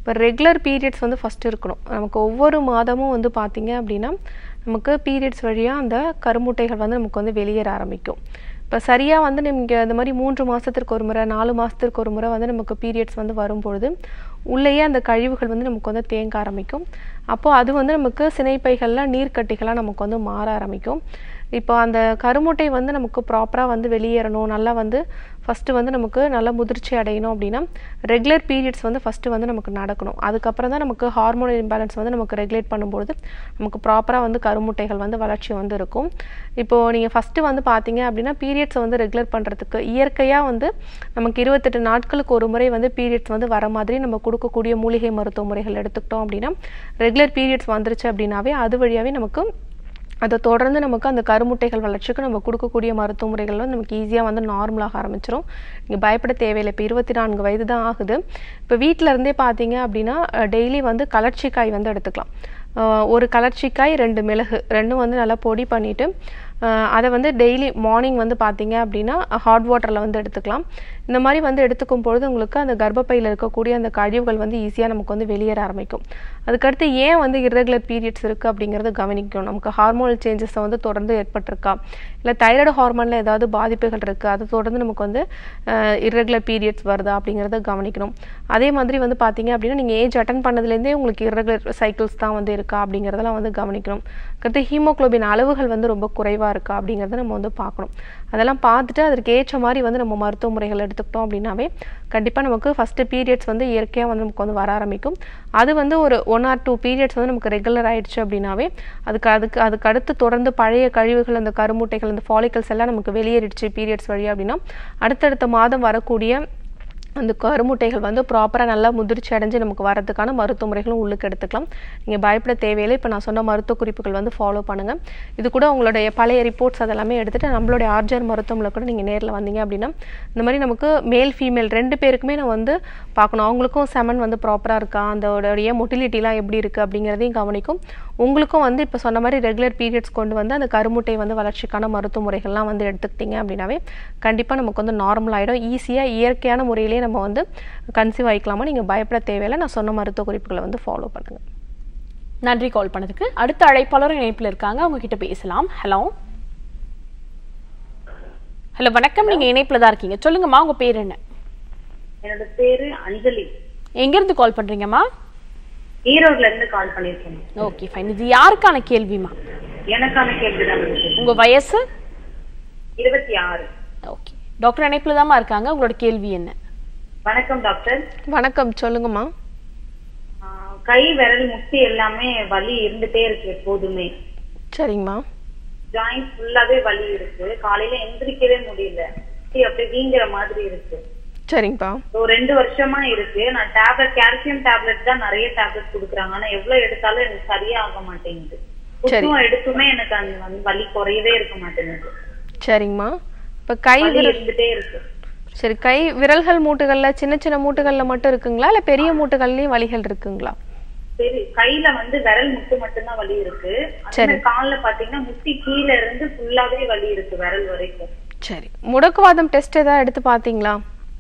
இப்போ ரெகுலர் பீரியட்ஸ் வந்து ஃபஸ்ட்டு இருக்கணும் நமக்கு ஒவ்வொரு மாதமும் வந்து பார்த்தீங்க அப்படின்னா நமக்கு பீரியட்ஸ் வழியாக அந்த கருமுட்டைகள் வந்து நமக்கு வந்து வெளியேற ஆரம்பிக்கும் இப்போ சரியாக வந்து நீங்கள் இந்த மாதிரி மூன்று மாதத்திற்கு ஒரு முறை நாலு மாதத்திற்கு ஒரு முறை வந்து நமக்கு பீரியட்ஸ் வந்து வரும்பொழுது உள்ளேயே அந்த கழிவுகள் வந்து நமக்கு வந்து தேங்க ஆரம்பிக்கும் அப்போது அது வந்து நமக்கு சினைப்பைகளில் நீர்க்கட்டிகளாக நமக்கு வந்து மாற ஆரம்பிக்கும் இப்போ அந்த கருமுட்டை வந்து நமக்கு ப்ராப்பராக வந்து வெளியேறணும் நல்லா வந்து ஃபஸ்ட்டு வந்து நமக்கு நல்லா முதிர்ச்சி அடையணும் அப்படின்னா ரெகுலர் பீரியட்ஸ் வந்து ஃபஸ்ட்டு வந்து நமக்கு நடக்கணும் அதுக்கப்புறம் தான் நமக்கு ஹார்மோனல் இம்பேலன்ஸ் வந்து நமக்கு ரெகுலேட் பண்ணும்பொழுது நமக்கு ப்ராப்பராக வந்து கருமுட்டைகள் வந்து வளர்ச்சி வந்து இருக்கும் இப்போது நீங்கள் ஃபஸ்ட்டு வந்து பார்த்தீங்க அப்படின்னா பீரியட்ஸை வந்து ரெகுலர் பண்ணுறதுக்கு இயற்கையாக வந்து நமக்கு இருபத்தெட்டு நாட்களுக்கு ஒரு முறை வந்து பீரியட்ஸ் வந்து வர மாதிரி நம்ம கொடுக்கக்கூடிய மூலிகை மருத்துவ முறைகள் எடுத்துக்கிட்டோம் அப்படின்னா ரெகுலர் பீரியட்ஸ் வந்துருச்சு அப்படின்னாவே அது வழியாகவே நமக்கு அதை தொடர்ந்து நமக்கு அந்த கருமுட்டைகள் வளர்ச்சிக்கு நம்ம கொடுக்கக்கூடிய மருத்துவ முறைகள் வந்து நமக்கு ஈஸியாக வந்து நார்மலாக ஆரம்பிச்சிரும் நீங்கள் பயப்பட தேவையில்லை இப்போ இருபத்தி நான்கு வயது தான் ஆகுது இப்போ வீட்டில் இருந்தே பார்த்தீங்க அப்படின்னா டெய்லி வந்து கலர்ச்சிக்காய் வந்து எடுத்துக்கலாம் அஹ் ஒரு கலர்ச்சிக்காய் ரெண்டு மிளகு ரெண்டும் வந்து நல்லா பொடி பண்ணிவிட்டு அதை வந்து டெய்லி மார்னிங் வந்து பார்த்தீங்க அப்படின்னா ஹாட் வாட்டரில் வந்து எடுத்துக்கலாம் இந்த மாதிரி வந்து எடுத்துக்கும் பொழுது உங்களுக்கு அந்த கர்ப்பப்பையில் இருக்கக்கூடிய அந்த கழிவுகள் வந்து ஈஸியாக நமக்கு வந்து வெளியேற ஆரம்பிக்கும் அதுக்கடுத்து ஏன் வந்து irregular பீரியட்ஸ் இருக்குது அப்படிங்கிறத கவனிக்கணும் நமக்கு ஹார்மோனல் சேஞ்சஸ் வந்து தொடர்ந்து ஏற்பட்டிருக்கா இல்லை தைராய்டு ஹார்மோனில் ஏதாவது பாதிப்புகள் இருக்குது அது தொடர்ந்து நமக்கு வந்து irregular பீரியட்ஸ் வருதா அப்படிங்கிறத கவனிக்கணும் அதே மாதிரி வந்து பார்த்தீங்க அப்படின்னா நீங்கள் ஏஜ் அட்டன் பண்ணதுலேருந்தே உங்களுக்கு irregular சைக்கிள்ஸ் தான் வந்து இருக்கா அப்படிங்கிறதெல்லாம் வந்து கவனிக்கணும் அடுத்து ஹீமோகுளோபின் அளவுகள் வந்து ரொம்ப குறைவாக இருக்கா அப்படிங்கிறத நம்ம வந்து பார்க்கணும் அதெல்லாம் பார்த்துட்டு அதற்கு ஏற்ற மாதிரி வந்து நம்ம மருத்துவ முறைகள் எடுத்துக்கிட்டோம் அப்படின்னாவே கண்டிப்பாக நமக்கு ஃபஸ்ட்டு பீரியட்ஸ் வந்து இயற்கையாக வந்து நமக்கு வந்து வர ஆரம்பிக்கும் அது வந்து ஒரு ஒன் ஆர் டூ பீரியட்ஸ் வந்து நமக்கு ரெகுலர் ஆயிடுச்சு அப்படின்னாவே அதுக்கு அதுக்கு அதுக்கு அடுத்து தொடர்ந்து பழைய கழிவுகள் அந்த கருமுட்டைகள் அந்த ஃபாலிக்கல்ஸ் எல்லாம் நமக்கு வெளியேறிடுச்சு பீரியட்ஸ் வழியாக அப்படின்னா அடுத்தடுத்த மாதம் வரக்கூடிய அந்த கருமுட்டைகள் வந்து ப்ராப்பராக நல்லா முதிர்ச்சி அடைஞ்சு நமக்கு வரதுக்கான மருத்துவ முறைகளும் உள்ளுக்கு எடுத்துக்கலாம் நீங்கள் பயப்பட தேவையில்லை இப்போ நான் சொன்ன மருத்துவ குறிப்புகள் வந்து ஃபாலோ பண்ணுங்கள் இது கூட உங்களுடைய பழைய ரிப்போர்ட்ஸ் அதெல்லாமே எடுத்துகிட்டு நம்மளுடைய ஆர்ஜர் மருத்துவமில் கூட நீங்கள் நேரில் வந்தீங்க அப்படின்னா இந்த மாதிரி நமக்கு மேல் ஃபீமேல் ரெண்டு பேருக்குமே நான் வந்து பார்க்கணும் அவங்களுக்கும் செமன் வந்து ப்ராப்பராக இருக்கா அதோடைய மொட்டிலிட்டிலாம் எப்படி இருக்குது அப்படிங்கிறதையும் கவனிக்கும் உங்களுக்கும் வந்து இப்போ சொன்ன மாதிரி ரெகுலர் பீரியட்ஸ் கொண்டு வந்து அந்த கருமுட்டை வந்து வளர்ச்சிக்கான மருத்துவ முறைகள்லாம் வந்து எடுத்துக்கிட்டீங்க அப்படின்னாவே கண்டிப்பாக நமக்கு வந்து நார்மல் ஆகிடும் ஈஸியாக இயற்கையான முறையிலேயே நம்ம வந்து கன்சீவ் ஆகிக்கலாமா நீங்கள் பயப்பட தேவையில்லை நான் சொன்ன மருத்துவ குறிப்புகளை வந்து ஃபாலோ பண்ணுங்கள் நன்றி கால் பண்ணதுக்கு அடுத்த அழைப்பாளர் இணைப்பில் இருக்காங்க அவங்க கிட்ட பேசலாம் ஹலோ ஹலோ வணக்கம் நீங்க இணைப்புல தான் இருக்கீங்க சொல்லுங்கம்மா உங்க பேர் என்ன என்னோட பேரு அஞ்சலி எங்க இருந்து கால் பண்றீங்கம்மா ஈரோட்ல இருந்து கால் பண்ணிருக்கேன் ஓகே ஃபைன் இது யாருக்கான கேள்விமா எனக்கான கேள்விதான் இருக்கு. உங்க வயசு இருபத்தி ஆறு ஓகே டாக்டர் இணைப்புல தாம்மா இருக்காங்க உங்களோட கேள்வி என்ன வணக்கம் டாக்டர் வணக்கம் சொல்லுங்கம்மா ஆஹ் கை விரல் முட்டி எல்லாமே வலி இருந்துட்டே இருக்கு எப்போதுமே சரிங்கம்மா ஜாயிண்ட் ஃபுல்லாவே வலி இருக்கு காலையில எந்திரிக்கவே முடியல முட்டி அப்படியே வீங்குற மாதிரி இருக்கு சரிங்கப்பா ஒரு ரெண்டு வருஷமா இருக்கு நான் டேப்லெட் கால்சியம் டேப்லெட் தான் நிறைய டேப்லெட் குடுக்குறாங்க ஆனா எவ்வளவு எடுத்தாலும் எனக்கு சரியா ஆக மாட்டேங்குது புத்தும் எடுத்துமே எனக்கு அந்த வந்து வலி குறையவே இருக்க மாட்டேங்குது சரிங்கம்மா இப்போ கை வலி விரல் இருந்துட்டே இருக்கு சரி கை விரல்கள் மூட்டுகள்ல சின்ன சின்ன மூட்டுகள்ல மட்டும் இருக்குங்களா இல்ல பெரிய மூட்டுகள்லயும் வலிகள் இருக்குங்களா சரி கையில வந்து விரல் முட்டு மட்டும்தான் வலி இருக்கு அதே கால்ல பாத்தீங்கன்னா முட்டி கீழே இருந்து ஃபுல்லாவே வலி இருக்கு விரல் வரைக்கும் சரி முடக்குவாதம் டெஸ்ட் ஏதாவது எடுத்து பார்த்தீங்களா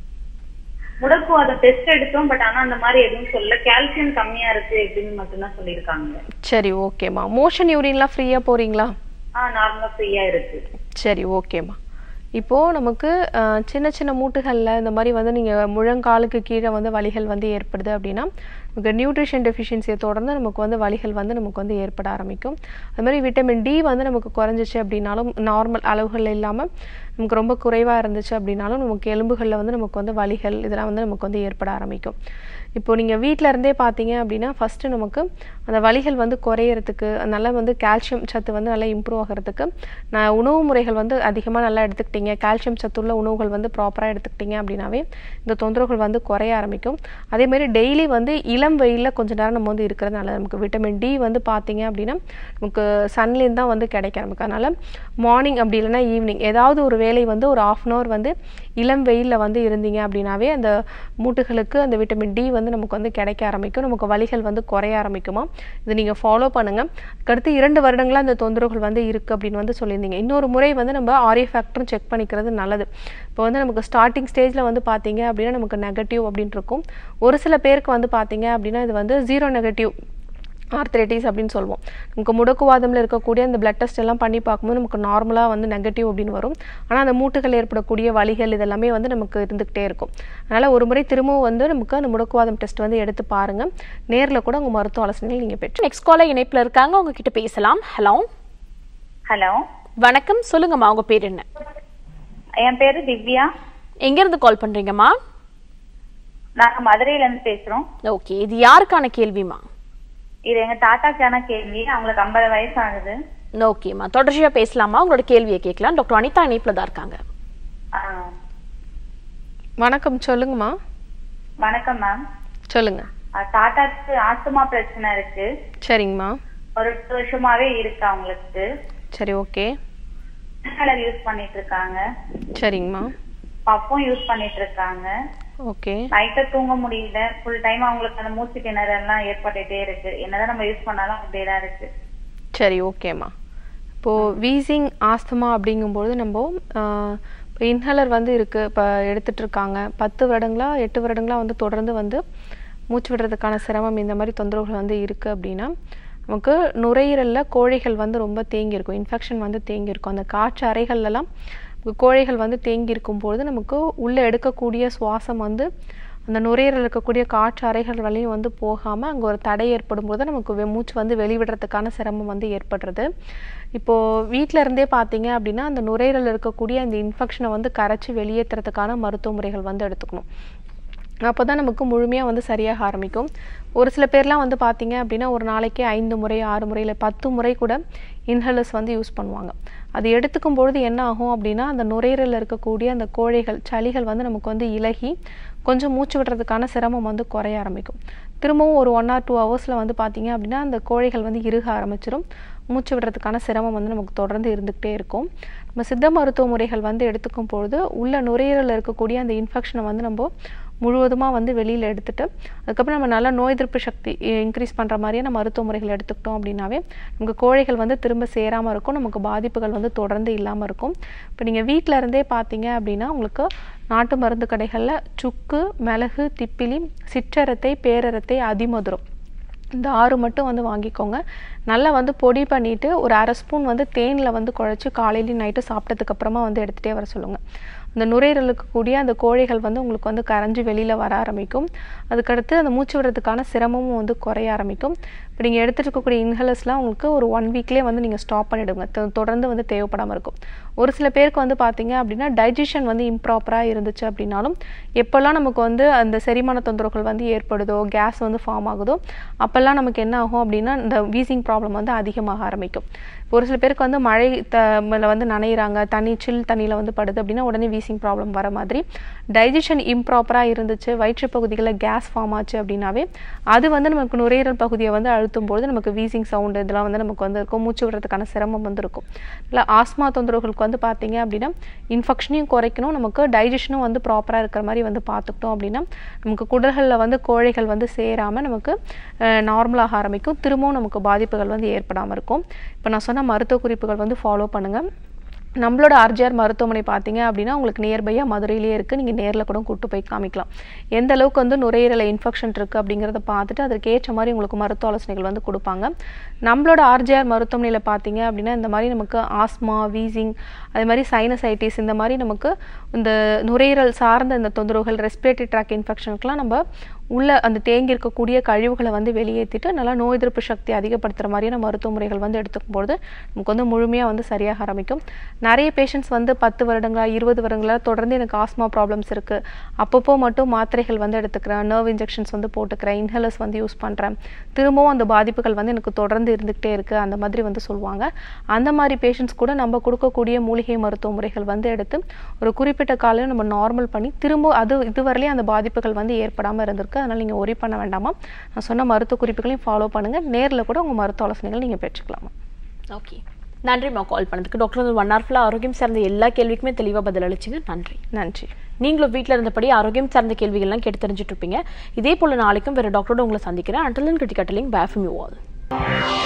முடக்குவாத டெஸ்ட் எடுத்தோம் பட் ஆனா அந்த மாதிரி எதுவும் சொல்ல கால்சியம் கம்மியா இருக்கு அப்படின்னு மட்டும்தான் சொல்லியிருக்காங்க சரி ஓகேம்மா மோஷன் யூரின்லாம் ஃப்ரீயா போறீங்களா ஆஹ் நார்மலா ஃப்ரீயா இருக்கு சரி ஓகேம்மா இப்போது நமக்கு அஹ், சின்ன சின்ன மூட்டுகளில் இந்த மாதிரி வந்து நீங்கள் முழங்காலுக்கு கீழே வந்து வலிகள் வந்து ஏற்படுது அப்படின்னா நமக்கு நியூட்ரிஷன் டெஃபிஷியன்சியை தொடர்ந்து நமக்கு வந்து வலிகள் வந்து நமக்கு வந்து ஏற்பட ஆரம்பிக்கும் அது மாதிரி விட்டமின் டி வந்து நமக்கு குறைஞ்சிச்சு அப்படின்னாலும் நார்மல் அளவுகள் இல்லாமல் நமக்கு ரொம்ப குறைவாக இருந்துச்சு அப்படின்னாலும் நமக்கு எலும்புகளில் வந்து நமக்கு வந்து வலிகள் இதெல்லாம் வந்து நமக்கு வந்து ஏற்பட ஆரம்பிக்கும் இப்போ நீங்கள் வீட்டில் இருந்தே பார்த்தீங்க அப்படின்னா ஃபஸ்ட்டு நமக்கு அந்த வலிகள் வந்து குறையறதுக்கு நல்லா வந்து கால்சியம் சத்து வந்து நல்லா இம்ப்ரூவ் ஆகிறதுக்கு நான் உணவு முறைகள் வந்து அதிகமாக நல்லா எடுத்துக்கிட்டீங்க கால்சியம் சத்துள்ள உணவுகள் வந்து ப்ராப்பராக எடுத்துக்கிட்டீங்க அப்படின்னாவே இந்த தொந்தரவுகள் வந்து குறைய ஆரம்பிக்கும் அதே மாதிரி டெய்லி வந்து இளம் வெயிலில் கொஞ்ச நேரம் நம்ம வந்து இருக்கிறது நல்லது நமக்கு விட்டமின் டி வந்து பார்த்தீங்க அப்படின்னா நமக்கு சன்லேருந்து தான் வந்து கிடைக்கும் நமக்கு அதனால் மார்னிங் அப்படி இல்லைன்னா ஈவினிங் ஏதாவது ஒரு வேலை வந்து ஒரு ஆஃப் அன் ஹவர் வந்து இளம் வெயிலில் வந்து இருந்தீங்க அப்படின்னாவே அந்த மூட்டுகளுக்கு அந்த விட்டமின் டி வந்து நமக்கு வந்து கிடைக்க ஆரம்பிக்கும் நமக்கு வலிகள் வந்து குறைய ஆரம்பிக்குமா இது நீங்கள் ஃபாலோ பண்ணுங்கள் அடுத்து இரண்டு வருடங்களா அந்த தொந்தரவுகள் வந்து இருக்குது அப்படின்னு வந்து சொல்லியிருந்தீங்க இன்னொரு முறை வந்து நம்ம ஆரிய ஃபேக்டரும் செக் பண்ணிக்கிறது நல்லது இப்போ வந்து நமக்கு ஸ்டார்டிங் ஸ்டேஜில் வந்து பார்த்தீங்க அப்படின்னா நமக்கு நெகட்டிவ் அப்படின்னு இருக்கும் ஒரு சில பேருக்கு வந்து பார்த்தீங்க அப்படின்னா இது வந்து ஜீரோ நெகட்டிவ் ஆர்த்ரைட்டிஸ் அப்படின்னு சொல்லுவோம் நமக்கு முடக்குவாதம்ல இருக்கக்கூடிய இந்த பிளட் டெஸ்ட் எல்லாம் பண்ணி பார்க்கும்போது நமக்கு நார்மலாக வந்து நெகட்டிவ் அப்படின்னு வரும் ஆனால் அந்த மூட்டுகள் ஏற்படக்கூடிய வலிகள் இதெல்லாமே வந்து நமக்கு இருந்துக்கிட்டே இருக்கும் அதனால் ஒரு முறை திரும்பவும் வந்து நமக்கு அந்த முடக்குவாதம் டெஸ்ட் வந்து எடுத்து பாருங்க நேரில் கூட உங்கள் மருத்துவ ஆலோசனைகள் நீங்கள் பெற்று நெக்ஸ்ட் காலர் இணைப்புல இருக்காங்க உங்ககிட்ட பேசலாம் ஹலோ ஹலோ வணக்கம் சொல்லுங்கம்மா உங்க பேர் என்ன என் பேரு திவ்யா எங்க இருந்து கால் பண்றீங்கம்மா நாங்க மதுரையில இருந்து பேசுறோம் ஓகே இது யாருக்கான கேள்விமா இது எங்க தாத்தாக்கான கேள்வி அவங்களுக்கு ஐம்பது வயசு ஆகுது ஓகேம்மா தொடர்ச்சியா பேசலாமா உங்களோட கேள்வியை கேட்கலாம் டாக்டர் அனிதா இணைப்புல தான் இருக்காங்க ஆ, வணக்கம் சொல்லுங்கம்மா வணக்கம் மேம் சொல்லுங்க தாத்தாக்கு ஆஸ்துமா பிரச்சனை இருக்கு சரிங்கம்மா ஒரு எட்டு வருஷமாவே இருக்கு அவங்களுக்கு சரி ஓகே கலர் யூஸ் பண்ணிட்டு இருக்காங்க சரிங்கம்மா பப்பும் யூஸ் பண்ணிட்டு இருக்காங்க ஓகே நைட்டை தூங்க முடியல ஃபுல் டைம் அவங்களுக்கு அந்த மூச்சு திணறல் எல்லாம் ஏற்பட்டுட்டே இருக்கு என்னதான் நம்ம யூஸ் பண்ணாலும் அப்படியே தான் இருக்கு சரி ஓகேம்மா இப்போது வீசிங் ஆஸ்துமா அப்படிங்கும்போது நம்ம இப்போ இன்ஹேலர் வந்து இருக்குது இப்போ எடுத்துட்டு இருக்காங்க பத்து வருடங்களா எட்டு வருடங்களா வந்து தொடர்ந்து வந்து மூச்சு விடுறதுக்கான சிரமம் இந்த மாதிரி தொந்தரவுகள் வந்து இருக்குது அப்படின்னா நமக்கு நுரையீரலில் கோழைகள் வந்து ரொம்ப தேங்கி இருக்கும் இன்ஃபெக்ஷன் வந்து தேங்கி இருக்கும் அந்த காற்று அறைகள்லாம் கோழைகள் வந்து தேங்கி இருக்கும்பொழுது நமக்கு உள்ளே எடுக்கக்கூடிய சுவாசம் வந்து அந்த நுரையீரல் இருக்கக்கூடிய காற்று அறைகள் வழியும் வந்து போகாமல் அங்கே ஒரு தடை ஏற்படும் போது நமக்கு வெ- மூச்சு வந்து வெளிவிடுறதுக்கான சிரமம் வந்து ஏற்படுறது இப்போது வீட்டில் இருந்தே பார்த்தீங்க அப்படின்னா அந்த நுரையீரல் இருக்கக்கூடிய அந்த இன்ஃபெக்ஷனை வந்து கரைச்சி வெளியேற்றுறதுக்கான மருத்துவ முறைகள் வந்து எடுத்துக்கணும் அப்போ தான் நமக்கு முழுமையாக வந்து சரியாக ஆரம்பிக்கும் ஒரு சில பேர்லாம் வந்து பார்த்தீங்க அப்படின்னா ஒரு நாளைக்கு ஐந்து முறை ஆறு முறை இல்லை பத்து முறை கூட இன்ஹேலர்ஸ் வந்து யூஸ் பண்ணுவாங்க அது எடுத்துக்கும் பொழுது என்ன ஆகும் அப்படின்னா அந்த நுரையீரலில் இருக்கக்கூடிய அந்த கோழைகள் சளிகள் வந்து நமக்கு வந்து இலகி கொஞ்சம் மூச்சு விடுறதுக்கான சிரமம் வந்து குறைய ஆரம்பிக்கும் திரும்பவும் ஒரு ஒன் ஆர் டூ ஹவர்ஸில் வந்து பார்த்தீங்க அப்படின்னா அந்த கோழைகள் வந்து இறுக ஆரம்பிச்சிடும் மூச்சு விடுறதுக்கான சிரமம் வந்து நமக்கு தொடர்ந்து இருந்துக்கிட்டே இருக்கும் நம்ம சித்த மருத்துவ முறைகள் வந்து எடுத்துக்கும் பொழுது உள்ள நுரையீரலில் இருக்கக்கூடிய அந்த இன்ஃபெக்ஷனை வந்து நம்ம முழுவதுமாக வந்து வெளியில் எடுத்துட்டு அதுக்கப்புறம் நம்ம நல்லா நோய் எதிர்ப்பு சக்தி இன்க்ரீஸ் பண்ணுற மாதிரியான மருத்துவ முறைகள் எடுத்துக்கிட்டோம் அப்படின்னாவே நமக்கு கோழைகள் வந்து திரும்ப சேராமல் இருக்கும் நமக்கு பாதிப்புகள் வந்து தொடர்ந்து இல்லாமல் இருக்கும் இப்போ நீங்கள் வீட்டில் இருந்தே பார்த்தீங்க அப்படின்னா உங்களுக்கு நாட்டு மருந்து கடைகளில் சுக்கு மிளகு திப்பிலி சிற்றரத்தை பேரரத்தை அதிமதுரம் இந்த ஆறு மட்டும் வந்து வாங்கிக்கோங்க நல்லா வந்து பொடி பண்ணிவிட்டு ஒரு அரை ஸ்பூன் வந்து தேனில் வந்து குழச்சி காலையிலையும் நைட்டு சாப்பிட்டதுக்கு அப்புறமா வந்து எடுத்துகிட்டே வர சொல்லுங்கள் அந்த நுரையீரலுக்கு கூடிய அந்த கோழைகள் வந்து உங்களுக்கு வந்து கரைஞ்சி வெளியில் வர ஆரம்பிக்கும் அதுக்கடுத்து அந்த மூச்சு விடுறதுக்கான சிரமமும் வந்து குறைய ஆரம்பிக்கும் இப்போ நீங்கள் எடுத்துட்டு இருக்கக்கூடிய இன்ஹலர்ஸ்லாம் உங்களுக்கு ஒரு ஒன் வீக்லேயே வந்து நீங்கள் ஸ்டாப் பண்ணிவிடுங்க தொடர்ந்து வந்து தேவைப்படாமல் இருக்கும் ஒரு சில பேருக்கு வந்து பார்த்தீங்க அப்படின்னா டைஜஷன் வந்து இம்ப்ராப்பராக இருந்துச்சு அப்படின்னாலும் எப்போல்லாம் நமக்கு வந்து அந்த செரிமான தொந்தரவுகள் வந்து ஏற்படுதோ கேஸ் வந்து ஃபார்ம் ஆகுதோ அப்போல்லாம் நமக்கு என்ன ஆகும் அப்படின்னா இந்த வீசிங் ப்ராப்ளம் வந்து அதிகமாக ஆரம்பிக்கும் ஒரு சில பேருக்கு வந்து மழை த மேல வந்து நனையிறாங்க தண்ணி சில் தண்ணியில் வந்து படுது அப்படின்னா உடனே வீசிங் ப்ராப்ளம் வர மாதிரி டைஜஷன் இம்ப்ராப்பராக இருந்துச்சு வயிற்று பகுதிகளில் கேஸ் ஃபார்ம் ஆச்சு அப்படின்னாவே அது வந்து நமக்கு நுரையீரல் பகுதியை வந்து அழுத்தும் பொழுது நமக்கு வீசிங் சவுண்டு இதெல்லாம் வந்து நமக்கு வந்து இருக்கும் மூச்சு விடுறதுக்கான சிரமம் வந்து இருக்கும் இல்லை ஆஸ்மா தொந்தரவுகளுக்கு வந்து பார்த்தீங்க அப்படின்னா இன்ஃபெக்ஷனையும் குறைக்கணும் நமக்கு டைஜஷனும் வந்து ப்ராப்பராக இருக்கிற மாதிரி வந்து பார்த்துக்கிட்டோம் அப்படின்னா நமக்கு குடல்களில் வந்து கோழைகள் வந்து சேராமல் நமக்கு நார்மலாக ஆரம்பிக்கும் திரும்பவும் நமக்கு பாதிப்புகள் வந்து ஏற்படாமல் இருக்கும் இப்போ நான் சொன்ன மருத்துவ குறிப்புகள் வந்து ஃபாலோ பண்ணுங்கள் நம்மளோட ஆர்ஜிஆர் மருத்துவமனை பார்த்தீங்க அப்படின்னா உங்களுக்கு நியர்பையாக மதுரையிலேயே இருக்குது நீங்கள் நேரில் கூட கூட்டு போய் காமிக்கலாம் எந்த அளவுக்கு வந்து நுரையீரல இன்ஃபெக்ஷன் இருக்குது அப்படிங்கிறத பார்த்துட்டு அதற்கு ஏற்ற மாதிரி உங்களுக்கு மருத்துவ ஆலோசனைகள் வந்து கொடுப்பாங்க நம்மளோட ஆர்ஜிஆர் மருத்துவமனையில் பார்த்தீங்க அப்படின்னா இந்த மாதிரி நமக்கு ஆஸ்மா வீசிங் அதே மாதிரி சைனசைட்டிஸ் இந்த மாதிரி நமக்கு இந்த நுரையீரல் சார்ந்த இந்த தொந்தரவுகள் ரெஸ்பிரேட்டரி ட்ராக் இன்ஃபெக்ஷனுக்குலாம் நம்ம உள்ள அந்த தேங்கி இருக்கக்கூடிய கழிவுகளை வந்து வெளியேற்றிட்டு நல்லா நோய் எதிர்ப்பு சக்தி அதிகப்படுத்துகிற மாதிரியான மருத்துவ முறைகள் வந்து எடுத்துக்கும் பொழுது நமக்கு வந்து முழுமையாக வந்து சரியாக ஆரம்பிக்கும் நிறைய பேஷண்ட்ஸ் வந்து பத்து வருடங்களா இருபது வருடங்களா தொடர்ந்து எனக்கு ஆஸ்மா ப்ராப்ளம்ஸ் இருக்குது அப்பப்போ மட்டும் மாத்திரைகள் வந்து எடுத்துக்கிறேன் நர்வ் இன்ஜெக்ஷன்ஸ் வந்து போட்டுக்கிறேன் இன்ஹேலர்ஸ் வந்து யூஸ் பண்ணுறேன் திரும்பவும் அந்த பாதிப்புகள் வந்து எனக்கு தொடர்ந்து இருந்துகிட்டே இருக்குது அந்த மாதிரி வந்து சொல்லுவாங்க அந்த மாதிரி பேஷண்ட்ஸ் கூட நம்ம கொடுக்கக்கூடிய மூலிகை மருத்துவ முறைகள் வந்து எடுத்து ஒரு குறிப்பிட்ட காலம் நம்ம நார்மல் பண்ணி திரும்ப அது இதுவரையிலையும் அந்த பாதிப்புகள் வந்து ஏற்படாமல் இருந்திருக்கு அதனால் நீங்கள் ஒரி பண்ண வேண்டாமா நான் சொன்ன மருத்துவ குறிப்புகளையும் ஃபாலோ பண்ணுங்கள் நேரில் கூட உங்கள் மருத்துவ ஆலோசனைகள் நீங்கள் பெற்றுக்கலாமா ஓகே நன்றிம்மா கால் பண்ணதுக்கு டாக்டர் வந்து ஒன் ஹவர் ஃபுல்லாக ஆரோக்கியம் சார்ந்த எல்லா கேள்விக்குமே தெளிவாக பதில் அளிச்சிங்க நன்றி நன்றி நீங்களும் வீட்டில் இருந்தபடி ஆரோக்கியம் சார்ந்த கேள்விகள்லாம் கேட்டு தெரிஞ்சுட்டு இருப்பீங்க இதே போல நாளைக்கும் வேறு டாக்டரோட உங்களை சந்திக்கிறேன் அண்டலன் கிரிட்டிகட்டலிங் பேஃபம் யூ ஆல்